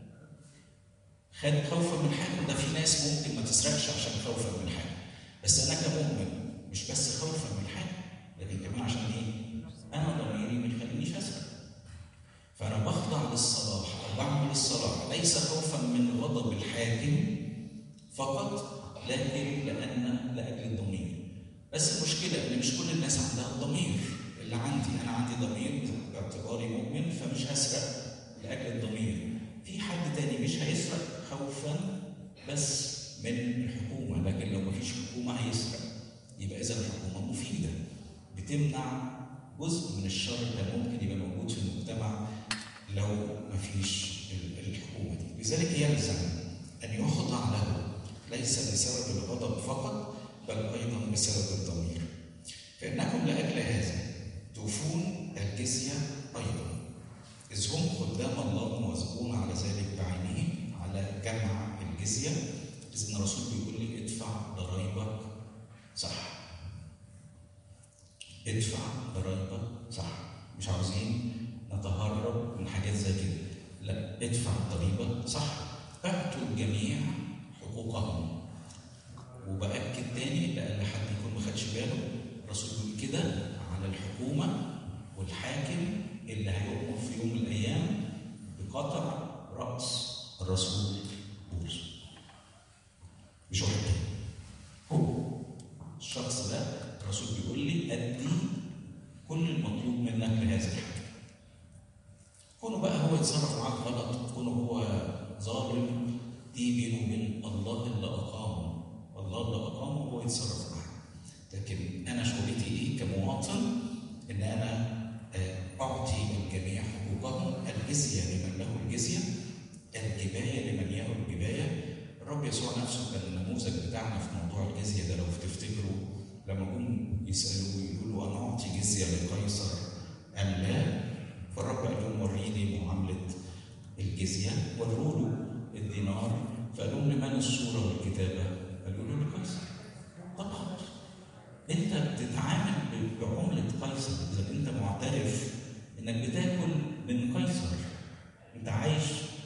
خد خوفا من الحاكم ده في ناس ممكن ما تسرقش عشان خوفا من الحاكم بس أنا كمؤمن مش بس خوفا من الحاكم لكن كمان عشان إيه؟ انا ضميري ما يخلينيش اسال فانا بخضع للصلاح او بعمل الصلاح ليس خوفا من غضب الحاكم فقط لكن لان لاجل الضمير بس المشكله ان مش كل الناس عندها الضمير اللي عندي انا عندي ضمير باعتباري مؤمن فمش هسرق لاجل الضمير في حد تاني مش هيسرق خوفا بس من الحكومه لكن لو مفيش حكومه هيسرق يبقى اذا الحكومه مفيده بتمنع جزء من الشر اللي ممكن يبقى موجود في المجتمع لو ما فيش الحكومة دي لذلك يلزم أن يخضع له ليس بسبب الغضب فقط بل أيضا بسبب الضمير فإنكم لأجل هذا توفون الجزية أيضا إذ هم خدام الله مواظبون على ذلك بعينه على جمع الجزية إذ إن الرسول بيقول لي ادفع ضرائبك صح ادفع ضرائبك صح مش عاوزين نتهرب من حاجات زي كده لا ادفع الضريبة صح اعطوا الجميع حقوقهم وبأكد تاني لأن حد يكون ما خدش باله الرسول بيقول كده على الحكومة والحاكم اللي هيؤمر في يوم من الأيام بقطع رأس الرسول بولس مش واحد تاني هو الشخص ده الرسول بيقول لي أدي كل المطلوب منك لهذا الحاكم كونه بقى هو يتصرف معاك غلط كونه هو ظالم دي بينه وبين الله اللي أقامه الله اللي أقامه هو يتصرف معاك لكن أنا شغلتي إيه كمواطن إن أنا أعطي الجميع حقوقهم الجزية لمن له الجزية الجباية لمن له الجباية الرب يسوع نفسه كان النموذج بتاعنا في موضوع الجزية ده لو تفتكروا لما جم يسألوه يقولوا أنا أعطي جزية لقيصر أم لا؟ فالرب قال لهم وريني معاملة الجزية وروا له الدينار فقال لهم لمن الصورة والكتابة؟ قالوا له لقيصر طب خلاص أنت بتتعامل بعملة قيصر إذا أنت معترف إنك بتاكل من قيصر أنت عايش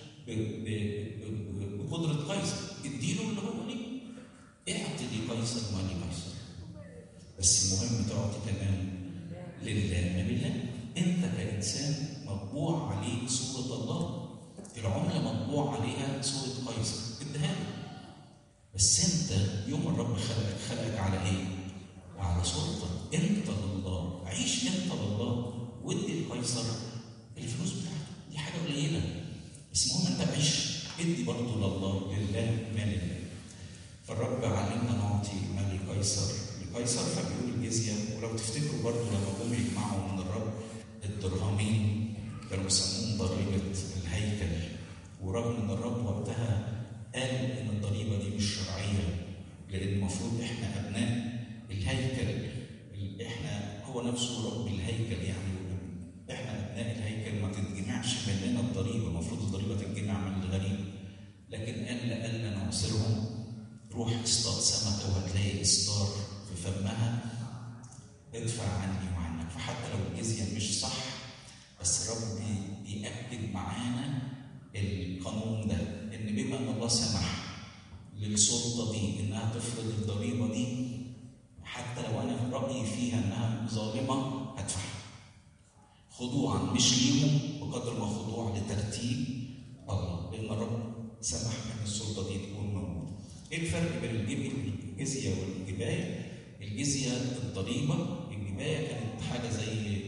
بقدرة قيصر اديله اللي هو ليه اعطي لقيصر ما لقيصر بس المهم تعطي كمان لله ما لله انت كانسان مطبوع عليك صوره الله العمله مطبوع عليها صوره قيصر اديها بس انت يوم الرب خلقك خلقك على ايه؟ على سلطه انت لله عيش انت لله وادي لقيصر الفلوس بتاعته دي حاجه قليله بس المهم انت عيش ادي برضه لله لله ما لله فالرب علمنا نعطي ما لقيصر لقيصر فبيقول الجزيه ولو تفتكروا برضه لما جم يجمعوا من الرب الدرهمين كانوا بيسموهم ضريبه الهيكل ورغم ان الرب وقتها قال ان الضريبه دي مش شرعيه لان المفروض احنا نفسه رب الهيكل يعني احنا ابناء الهيكل ما تتجمعش مننا الضريبه المفروض الضريبه تتجمع من الغريب لكن قال لألا نعسرهم روح اصطاد سمكه وهتلاقي اصدار في فمها ادفع عني وعنك فحتى لو الجزيه مش صح بس الرب بيأكد معانا القانون ده ان بما ان الله سمح للسلطه دي انها تفرض الضريبه دي حتى لو انا رايي فيها انها ظالمه هدفعها خضوعا مش ليهم بقدر ما خضوع لترتيب الله لان الرب سمح ان السلطه دي تكون موجوده. ايه الفرق بين الجزيه والجبايه؟ الجزيه الضريبه، الجبايه كانت حاجه زي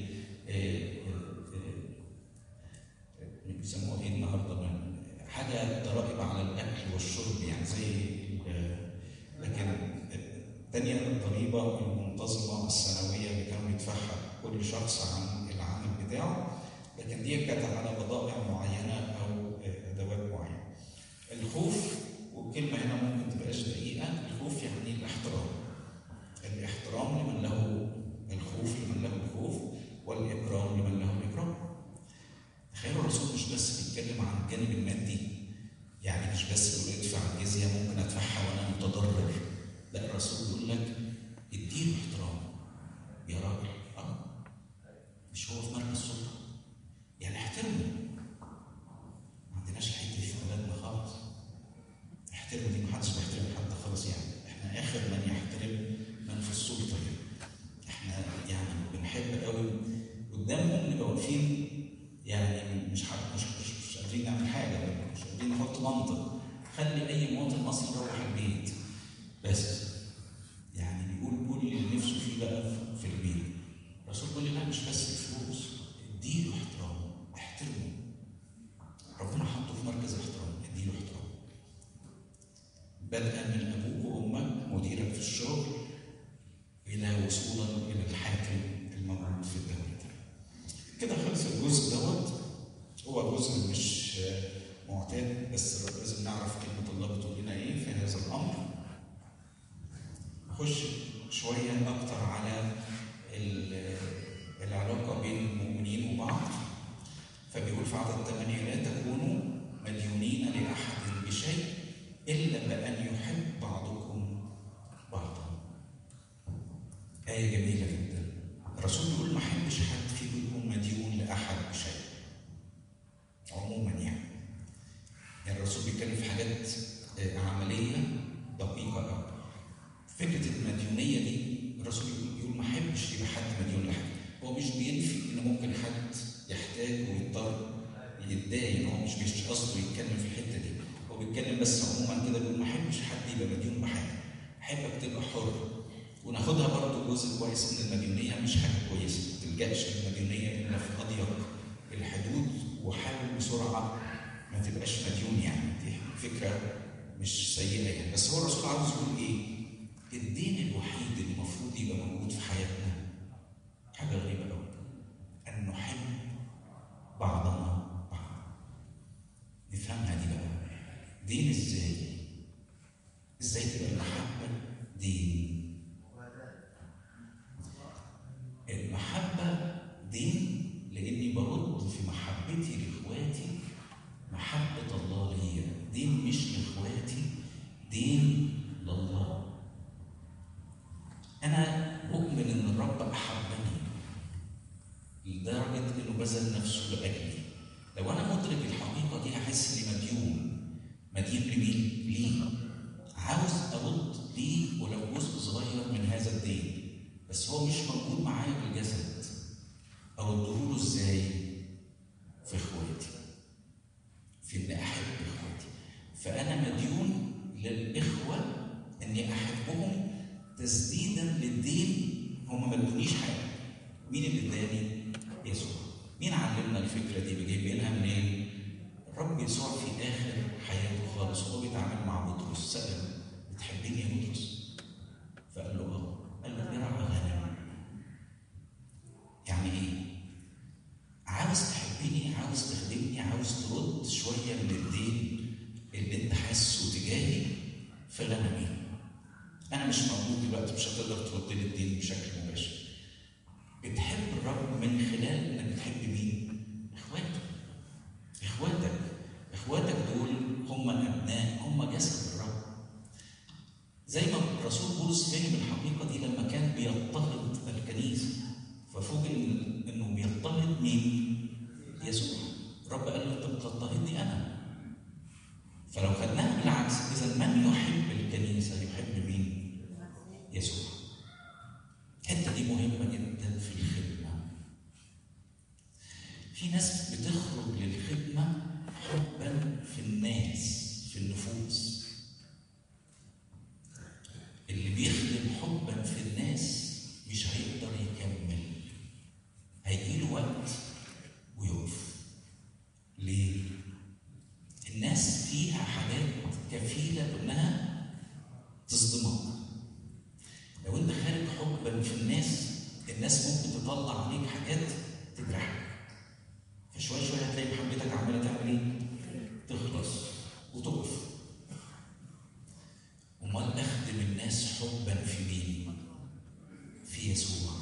بيسموها ايه النهارده؟ حاجه ضرائب على الاكل والشرب يعني زي لكن الثانيه الضريبه المنتظمه السنويه اللي كانوا يدفعها كل شخص عن العمل بتاعه لكن دي كانت على بضائع معينه او ادوات معينه. الخوف والكلمه هنا ممكن تبقاش دقيقه، الخوف يعني الاحترام. الاحترام لمن له الخوف لمن له الخوف والاكرام لمن له الاكرام. تخيلوا الرسول مش بس بيتكلم عن الجانب المادي يعني مش بس بيقول ادفع الجزيه ممكن ادفعها وانا متضرر لا الرسول بيقول لك اديله احترام يا راجل اه مش هو في مركز سلطه يعني احترمه ما عندناش الحته دي في بلدنا خالص احترمه دي ما حدش بيحترم حد خالص يعني احنا اخر من يحترم من في السلطه يعني احنا يعني بنحب قوي قدامهم نبقى واقفين يعني مش حد مش مش, مش قادرين نعمل حاجه مش قادرين نحط منطق خلي اي مواطن مصري يروح البيت بس يعني بيقول كل اللي نفسه فيه بقى في البيت الرسول بيقول لي لا مش بس الفلوس اديله احترام احترمه ربنا حطه في مركز الاحترام اديله احترام بدءا من ابوك وامك مديرك في الشغل الى وصولا الى الحاكم الموجود في الدوله كده خلص الجزء دوت هو جزء مش معتاد بس لازم نعرف كلمة الله بتقول لنا إيه في هذا الأمر. نخش شوية أكتر على العلاقة بين المؤمنين وبعض. فبيقول في عدد ثمانية لا تكونوا مديونين لأحد بشيء إلا بأن يحب بعضكم بعضا. آية جميلة جدا. الرسول بيقول ما أحبش حد فيكم يكون مديون لأحد بشيء. عموما يعني. يعني الرسول بيتكلم في حاجات عمليه دقيقه قوي. فكره المديونيه دي الرسول يقول ما احبش يبقى حد مديون لحد. هو مش بينفي ان ممكن حد يحتاج ويضطر يتداين هو مش مش قصده يتكلم في الحته دي. هو بيتكلم بس عموما كده بيقول ما احبش حد يبقى مديون بحاجه. احبك تبقى حر. وناخدها برضه جزء كويس ان المديونيه مش حاجه كويسه، ما تلجاش للمديونيه الا في اضيق الحدود وحاول بسرعه ما تبقاش مديون يعني دي فكره مش سيئه يعني بس هو الرسول عاوز يقول ايه؟ الدين الوحيد اللي المفروض يبقى موجود في حياتنا حاجه غريبه قوي ان نحب بعضنا بعض نفهمها دي بقى دين ازاي؟ ازاي تبقى المحبه دين؟ المحبه دين لاني برد في محبتي لاخواتي محبة الله ليا دين مش لاخواتي دين لله أنا أؤمن إن الرب أحبني لدرجة إنه بذل نفسه لأجلي لو أنا مدرك الحقيقة دي هحس إني مديون مدين لمين؟ ليه عاوز أرد ليه ولو جزء صغير من هذا الدين بس هو مش موجود معايا بالجسد أرده له إزاي؟ في إخواتي في اني احب اخواتي فانا مديون للاخوه اني احبهم تسديدا للدين هم ما ادونيش حاجه مين اللي اداني يسوع مين علمنا الفكره دي جايبينها منين الرب يسوع في اخر حياته خالص وهو بيتعامل مع بطرس سال بتحبني يا بطرس فقال له اه قال له ارعى غنم يعني ايه عاوز تحبني عاوز تخدمني عاوز ترد شويه من الدين اللي انت حاسه تجاهي في غنمي انا مش موجود دلوقتي مش هتقدر ترد لي الدين بشكل مباشر بتحب الرب من خلال انك بتحب مين؟ اخواته اخواتك اخواتك دول هم ابناء هم جسد الرب زي ما الرسول بولس فهم الحقيقه دي لما كان بيضطهد الكنيسه ففوجئ إن- انه بيضطهد مين؟ يسوع الرب قال له انت بتضطهدني انا فلو خدناها بالعكس اذا من يحب الكنيسه يحب مين؟ يسوع الحته دي مهمه جدا في الخدمه في ناس بتخرج للخدمه حبا في الناس في النفوس اللي بيخدم حبا في الناس مش هيقدر يكمل هيجيله وقت ويقف ليه؟ الناس فيها حاجات كفيلة بأنها تصدمك لو انت خارج حبا في الناس الناس ممكن تطلع عليك حاجات تجرحك فشوية شوية هتلاقي محبتك عمالة تعمل ايه؟ تخلص وتقف امال اخدم الناس حبا في مين؟ في يسوع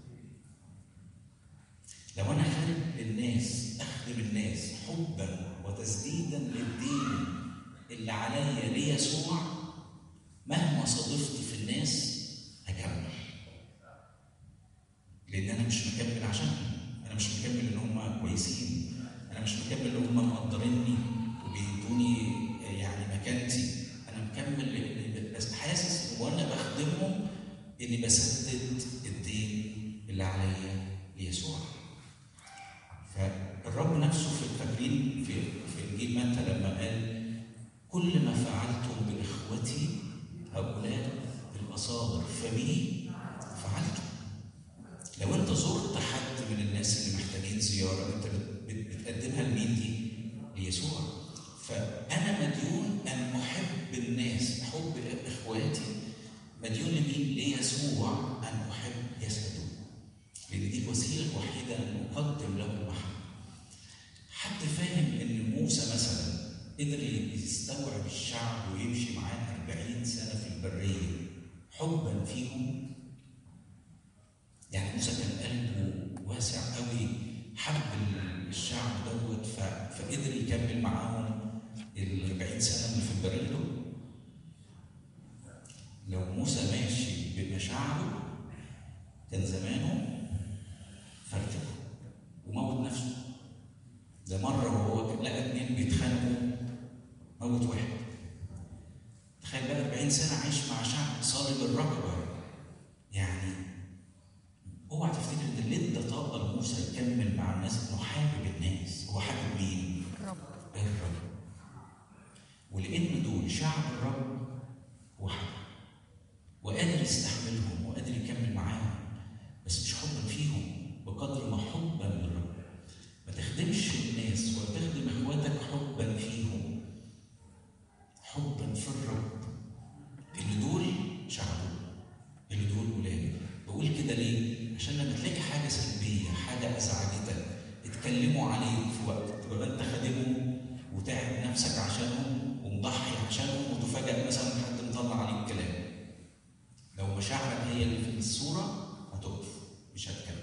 لو انا خارج للناس اخدم الناس حبا وتسديدا للدين اللي عليا ليسوع مهما صادفت في الناس هكمل لان انا مش مكمل عشانهم انا مش مكمل ان هم كويسين انا مش مكمل ان هم مقدريني وبيدوني يعني مكانتي انا مكمل لأن بس حاسس وانا بخدمهم اني بسدد الدين اللي عليا ليسوع فالرب نفسه في التكريم في في انجيل متى لما قال كل ما فعلتم باخوتي هؤلاء الاصاغر فبي فعلتم لو انت زرت حد من الناس اللي محتاجين زياره انت بت- بت- بتقدمها لمين دي؟ ليسوع فانا مديون ان احب الناس حب اخواتي مديون لمين؟ ليسوع ان احب جسده لان دي الوسيله الوحيده ان اقدم له المحبه حد فاهم ان موسى مثلا قدر يستوعب الشعب ويمشي معاه 40 سنه في البريه حبا فيهم يعني موسى كان قلبه واسع قوي حب الشعب دوت ف- فقدر يكمل معاهم ال 40 سنه اللي في البريه دول لو موسى ماشي بمشاعره كان زمانه فرتكه وموت نفسه ده مرة وهو كان لقى اتنين بيتخانقوا موت واحد تخيل بقى 40 سنة عايش مع شعب صلب الرقبة يعني اوعى تفتكر ان اللي ادى طاقة لموسى يكمل مع الناس انه حابب الناس هو حابب مين؟ رب الرب ولان دول شعب الرب وحده وقادر يستحملهم وقادر يكمل معاهم بس مش حبا فيهم بقدر ما حبا للرب ما تخدمش الناس ولا تخدم اخواتك حبا فيهم حبا في الرب اللي دول شعبه اللي دول ولاده بقول كده ليه؟ عشان لما تلاقي حاجه سلبيه حاجه ازعجتك اتكلموا عليك في وقت تبقى انت خادمهم وتعب نفسك عشانهم ومضحي عشانهم وتفاجئ مثلا حد مطلع عليك كلام لو مشاعرك هي اللي في الصوره هتقف مش هتكمل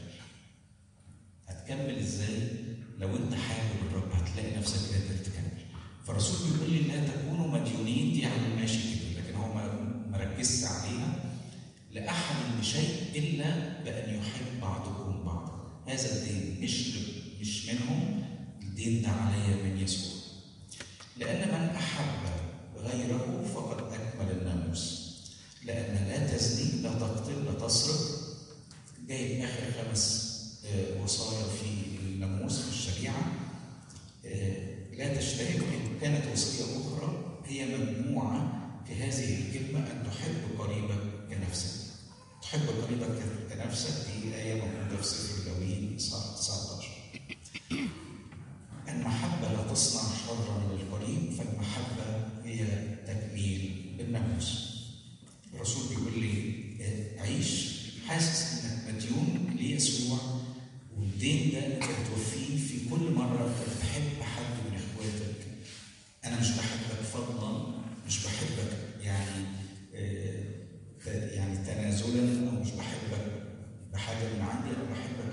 هتكمل ازاي لو انت حابب الرب هتلاقي نفسك قادر تكمل فالرسول بيقول لي لا تكونوا مديونين دي يعني ماشي كده لكن هو ما ما ركزش عليها لاحد بشيء الا بان يحب بعضكم بعضا هذا الدين مش مش منهم الدين ده عليا من يسوع لان من احب غيره فقد اكمل الناموس لان لا تزني لا تقتل لا تسرق جايب اخر خمس آه، وصايا في الناموس في الشريعه آه، لا تشتهي وان كانت وصيه اخرى هي مجموعه في هذه الكلمه ان تحب قريبك كنفسك تحب قريبك كنفسك دي ايه موجوده في سفر اللاويين اصحاح 19 المحبه لا تصنع شرا للقريب فالمحبه هي تكميل الناموس الرسول بيقول لي آه، عيش حاسس انك مديون ليسوع والدين ده انت بتوفيه في كل مره انت بتحب حد من اخواتك انا مش بحبك فضلا مش بحبك يعني آه، ت- يعني تنازلا او مش بحبك بحاجه من عندي انا بحبك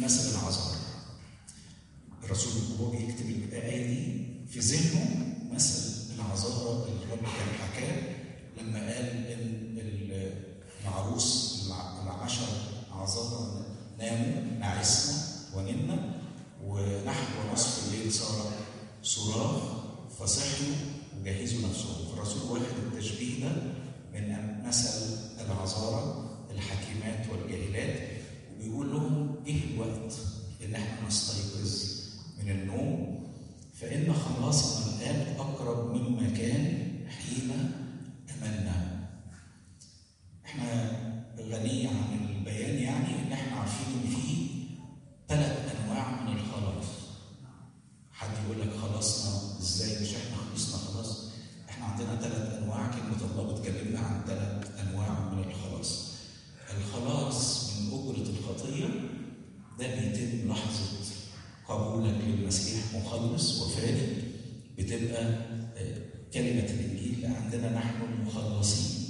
مثل العذار الرسول وهو بيكتب الآية دي في ذهنه مثل العذارى اللي الرب كان حكاه لما قال إن العروس العشر عذارى ناموا نعسنا ونمنا ونحو نصف الليل صار صراخ فصحوا وجهزوا نفسهم فالرسول واخد التشبيه ده من مثل العذارى الحكيمات والجاهلات وبيقول لهم ايه الوقت ان احنا نستيقظ من النوم فان خلاصنا الان اقرب مما كان حين امنا احنا غني عن البيان يعني ان احنا عارفين ان في ثلاث انواع من الخلاص حد يقول لك خلصنا ازاي مش احنا خلصنا خلاص احنا عندنا ثلاث انواع كلمه الله بتكلمنا عن ثلاث انواع من الخلاص الخلاص من اجره الخطيه ده بيتم لحظه قبولك للمسيح مخلص وفادي بتبقى كلمه الانجيل عندنا نحن المخلصين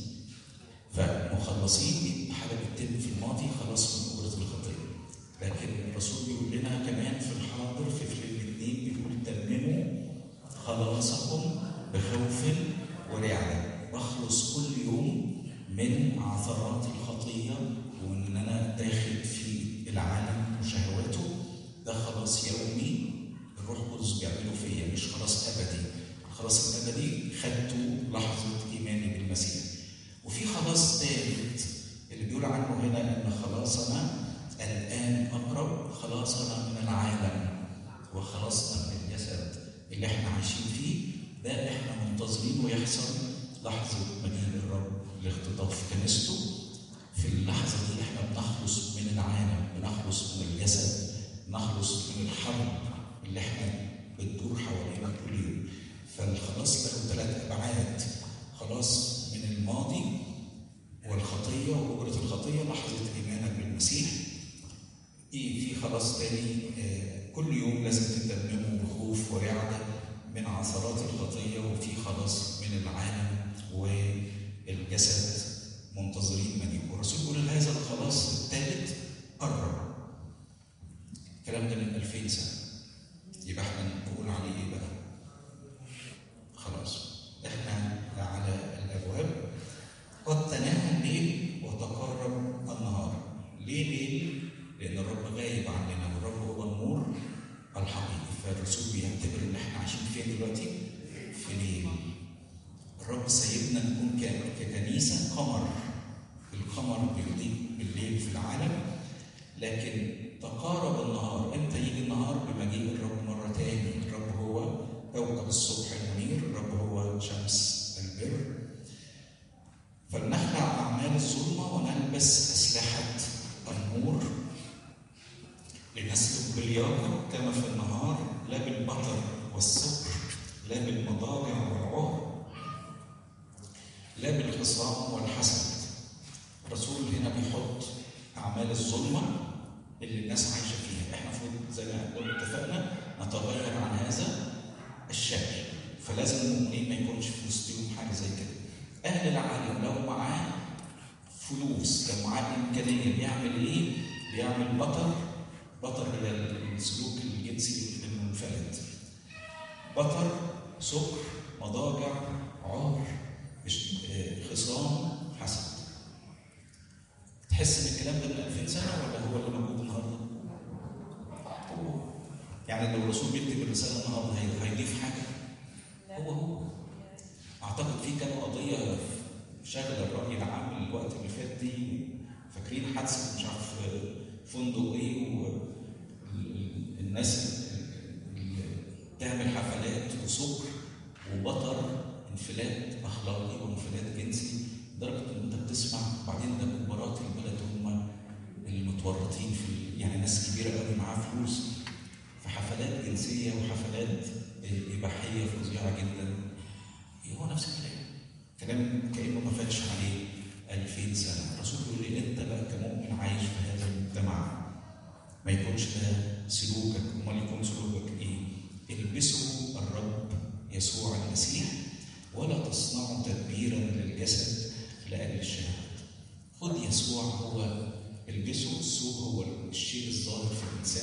فمخلصين دي حاجه بتتم في الماضي خلاص من اجره الخطيه لكن الرسول بيقول لنا كمان في الحاضر في فيلم اثنين بيقول تمموا خلاصكم بخوف ورعدة بخلص كل يوم من عثرات الخطية وإن أنا داخل في العالم وشهواته ده خلاص يومي الروح القدس بيعمله فيا مش خلاص أبدي الخلاص الأبدي خدته لحظة إيماني بالمسيح وفي خلاص ثالث اللي بيقول عنه هنا أن خلاصنا الآن أقرب خلاصنا من العالم وخلاصنا من الجسد اللي احنا عايشين فيه ده احنا منتظرين ويحصل لحظة مجيء الرب لاختطاف كنيسته في اللحظة دي احنا بنخلص من العالم بنخلص من الجسد بنخلص من الحرب اللي احنا بتدور حوالينا كل يوم فالخلاص له ثلاث أبعاد خلاص من الماضي والخطية وأجرة الخطية لحظة إيمانك بالمسيح إيه في خلاص تاني آه كل يوم لازم تتممه بخوف ورعدة من عثرات الخطية وفي خلاص من العالم والجسد منتظرين مجيء والرسول بيقول هذا الخلاص الثالث قرب الكلام ده من 2000 سنة يبقى احنا نقول عليه ايه بقى؟ خلاص احنا على الابواب قد تناهى الليل وتقرب النهار ليه ليل؟ لان الرب غايب عننا والرب هو النور الحقيقي فالرسول بيعتبر ان احنا عايشين فين دلوقتي؟ في ليل الرب سيبنا نكون ككنيسه قمر القمر بيضيء بالليل في العالم لكن تقارب النهار امتى يجي النهار بمجيء الرب مره تاني الرب هو كوكب الصبح المنير الرب هو شمس البر فلنخلع اعمال الظلمه ونلبس اسلحه النور لنسلك باليقظه كما في النهار لا بالبطر والسكر لا بالمضاجع والعهر لا بالخصام والحسد الرسول هنا بيحط اعمال الظلمه اللي الناس عايشه فيها احنا المفروض زي ما قلنا اتفقنا نتغير عن هذا الشكل فلازم المؤمنين ما يكونش في وسطهم حاجه زي كده اهل العالم لو معاه فلوس لو معاه امكانيه بيعمل ايه؟ بيعمل بطر بطر هي السلوك الجنسي المنفرد بطر سكر مضاجع عمر خصام حسد تحس ان الكلام ده من 2000 سنه ولا هو اللي موجود النهارده؟ هو يعني لو الرسول بيكتب الرساله النهارده هيضيف حاجه؟ هو هو اعتقد في كام قضيه شغل الراي العام الوقت اللي فات دي فاكرين حادثه مش عارف فندق ايه والناس اللي تعمل حفلات وسكر وبطر انفلات اخلاقي وانفلات جنسي لدرجه ان انت بتسمع بعدين ده كبارات البلد هم المتورطين في يعني ناس كبيره قوي معاها فلوس في حفلات جنسيه وحفلات اباحيه فظيعه جدا هو نفس الكلام كلام كانه ما فاتش عليه 2000 سنه الرسول بيقول لي انت بقى كمؤمن عايش في هذا المجتمع ما يكونش ده سلوكك امال يكون سلوكك ايه؟ البسوا الرب يسوع المسيح ولا تصنعوا تدبيرا للجسد لاجل الشهوات خد يسوع هو البسه السوق هو الشيء الظاهر في الانسان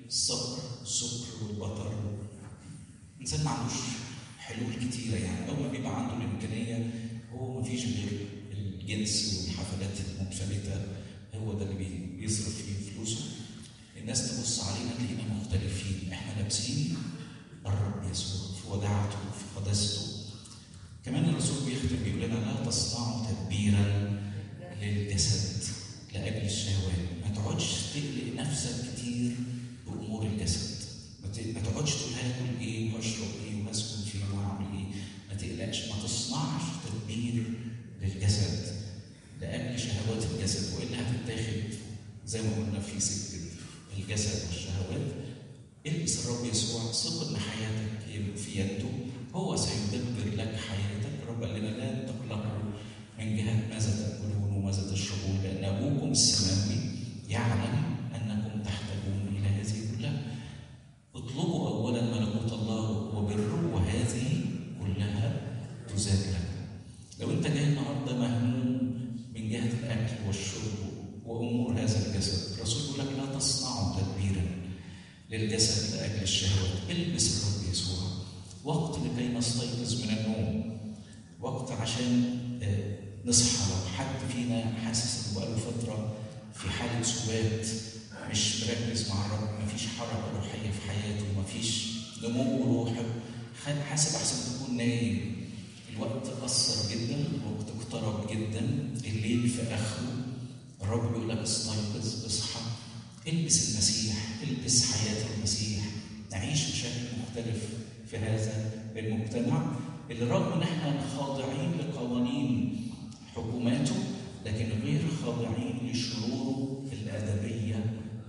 الصبر السكر والبطر الانسان ما عندوش حلول كتيره يعني اول ما بيبقى عنده الامكانيه هو ما فيش غير الجنس والحفلات المنفلته هو ده اللي بي- بيصرف فيه فلوسه الناس تبص علينا تلاقينا مختلفين احنا لابسين الرب يسوع في وداعته في قداسته كمان الرسول بيختم بيقول لنا لا تصنعوا تدبيرا للجسد لاجل الشهوات ما تقعدش تقلق نفسك كتير بامور الجسد ما ت- ما تقعدش تقول هاكل ايه وهشرب ايه وهسكن فين وهعمل ايه ما تقلقش ما تصنعش تدبير للجسد لاجل شهوات الجسد والا هتتاخد زي ما قلنا في سكه الجسد والشهوات البس الرب يسوع ثق ان حياتك في يده هو سيدبر لك حياتك الرب قال لنا لا تقلقوا من جهه ماذا تاكلون وماذا تشربون لان ابوكم السماوي يعلم انكم تحتاجون الى هذه كلها اطلبوا اولا ملكوت الله وبره وهذه كلها تزاد لكم لو انت جاي النهارده مهموم من جهه الاكل والشرب وامور هذا الجسد الرسول يقول لك لا تصنعوا تدبيرا للجسد لاجل الشهوات البس الرب يسوع وقت لكي نستيقظ من النوم وقت عشان آه، نصحى لو حد فينا حاسس انه بقاله فتره في حاله سبات مش مركز مع الرب مفيش حركه روحيه في حياته مفيش نمو روحي خ- حاسب احسن تكون نايم الوقت قصر جدا الوقت اقترب جدا الليل في اخره الرب بيقول لك استيقظ اصحى البس المسيح البس حياه المسيح نعيش بشكل مختلف في هذا المجتمع اللي رغم ان احنا خاضعين لقوانين حكوماته لكن غير خاضعين لشروره الادبيه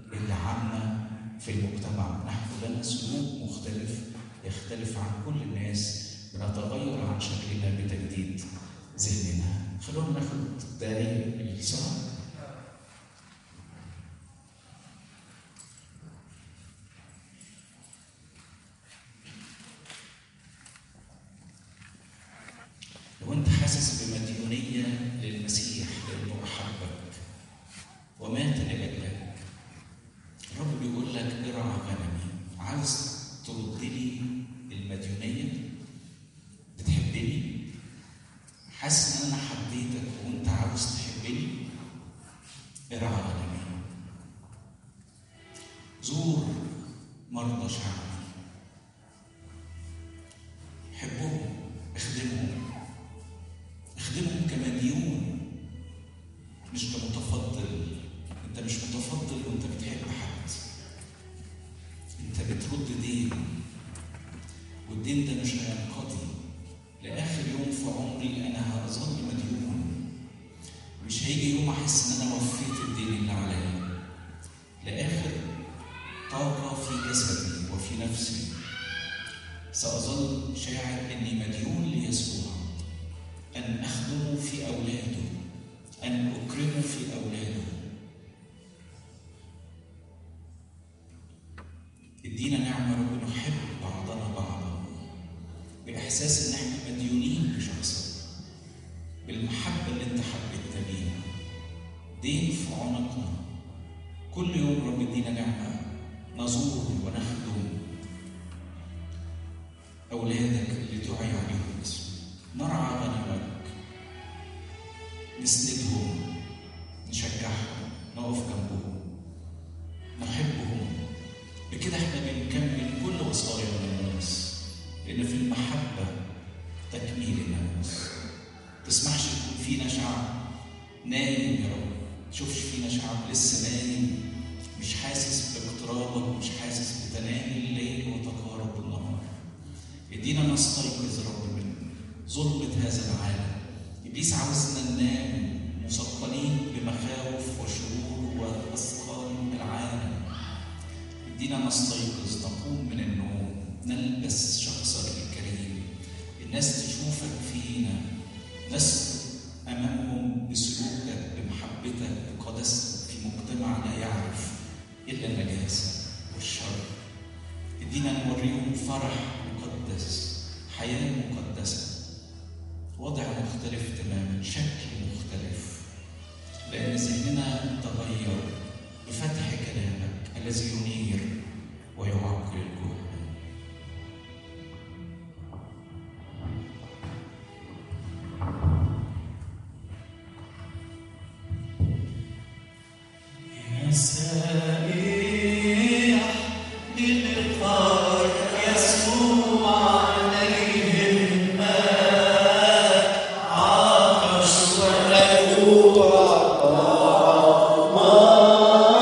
العامه في المجتمع نحن لنا سلوك مختلف يختلف عن كل الناس بنتغير عن شكلنا بتجديد ذهننا خلونا ناخد دقايق الصلاه لو انت حاسس بمديونيه للمسيح لانه احبك ومات لاجلك الرب بيقول لك ارعى غنمي عاوز ترد لي المديونيه بتحبني حاسس ان انا حبيتك وانت عاوز تحبني ارعى غنمي زور مرضى شعبي حبهم اخدمهم اخدمهم كمديون مش كمتفضل انت مش متفضل وانت بتحب حد انت بترد دين والدين ده مش هينقضي لاخر يوم في عمري انا هظل مديون مش هيجي يوم احس ان انا وفيت الدين اللي عليا لاخر طاقه في جسدي وفي نفسي ساظل شاعر اني مديون ليسوع أن أخدمه في أولاده أن أكرمه في أولاده ادينا نعمة رب نحب بعضنا بعضا بإحساس إن إحنا مديونين لشخصك بالمحبة اللي أنت حبيتنا بيها دين في عنقنا كل يوم رب ادينا نعمة نزور ونخدم أولادك اللي دعي عليهم اسمك نرعى غنمك نسندهم نشجعهم نقف جنبهم نحبهم بكده احنا بنكمل كل وصايا الناموس لان في المحبه تكميل الناموس تسمحش يكون فينا شعب نايم يا رب تشوفش فينا شعب لسه نايم مش حاسس باقترابك مش حاسس بتناهي الليل وتقارب النهار ادينا نستيقظ رب من ظلمة هذا العالم إبليس عاوزنا ننام مثقلين بمخاوف وشرور وأثقال العالم ادينا نستيقظ نقوم من النوم نلبس شخصك الكريم الناس تشوفك فينا نسلك أمامهم بسلوكك بمحبتك بقداستك في مجتمع لا يعرف إلا النجاسة والشر ادينا نوريهم فرح مقدس حياة مقدسة وضع مختلف تماما شكل مختلف لأن ذهننا تغير بفتح كلامك الذي ينير ويعقل الجهد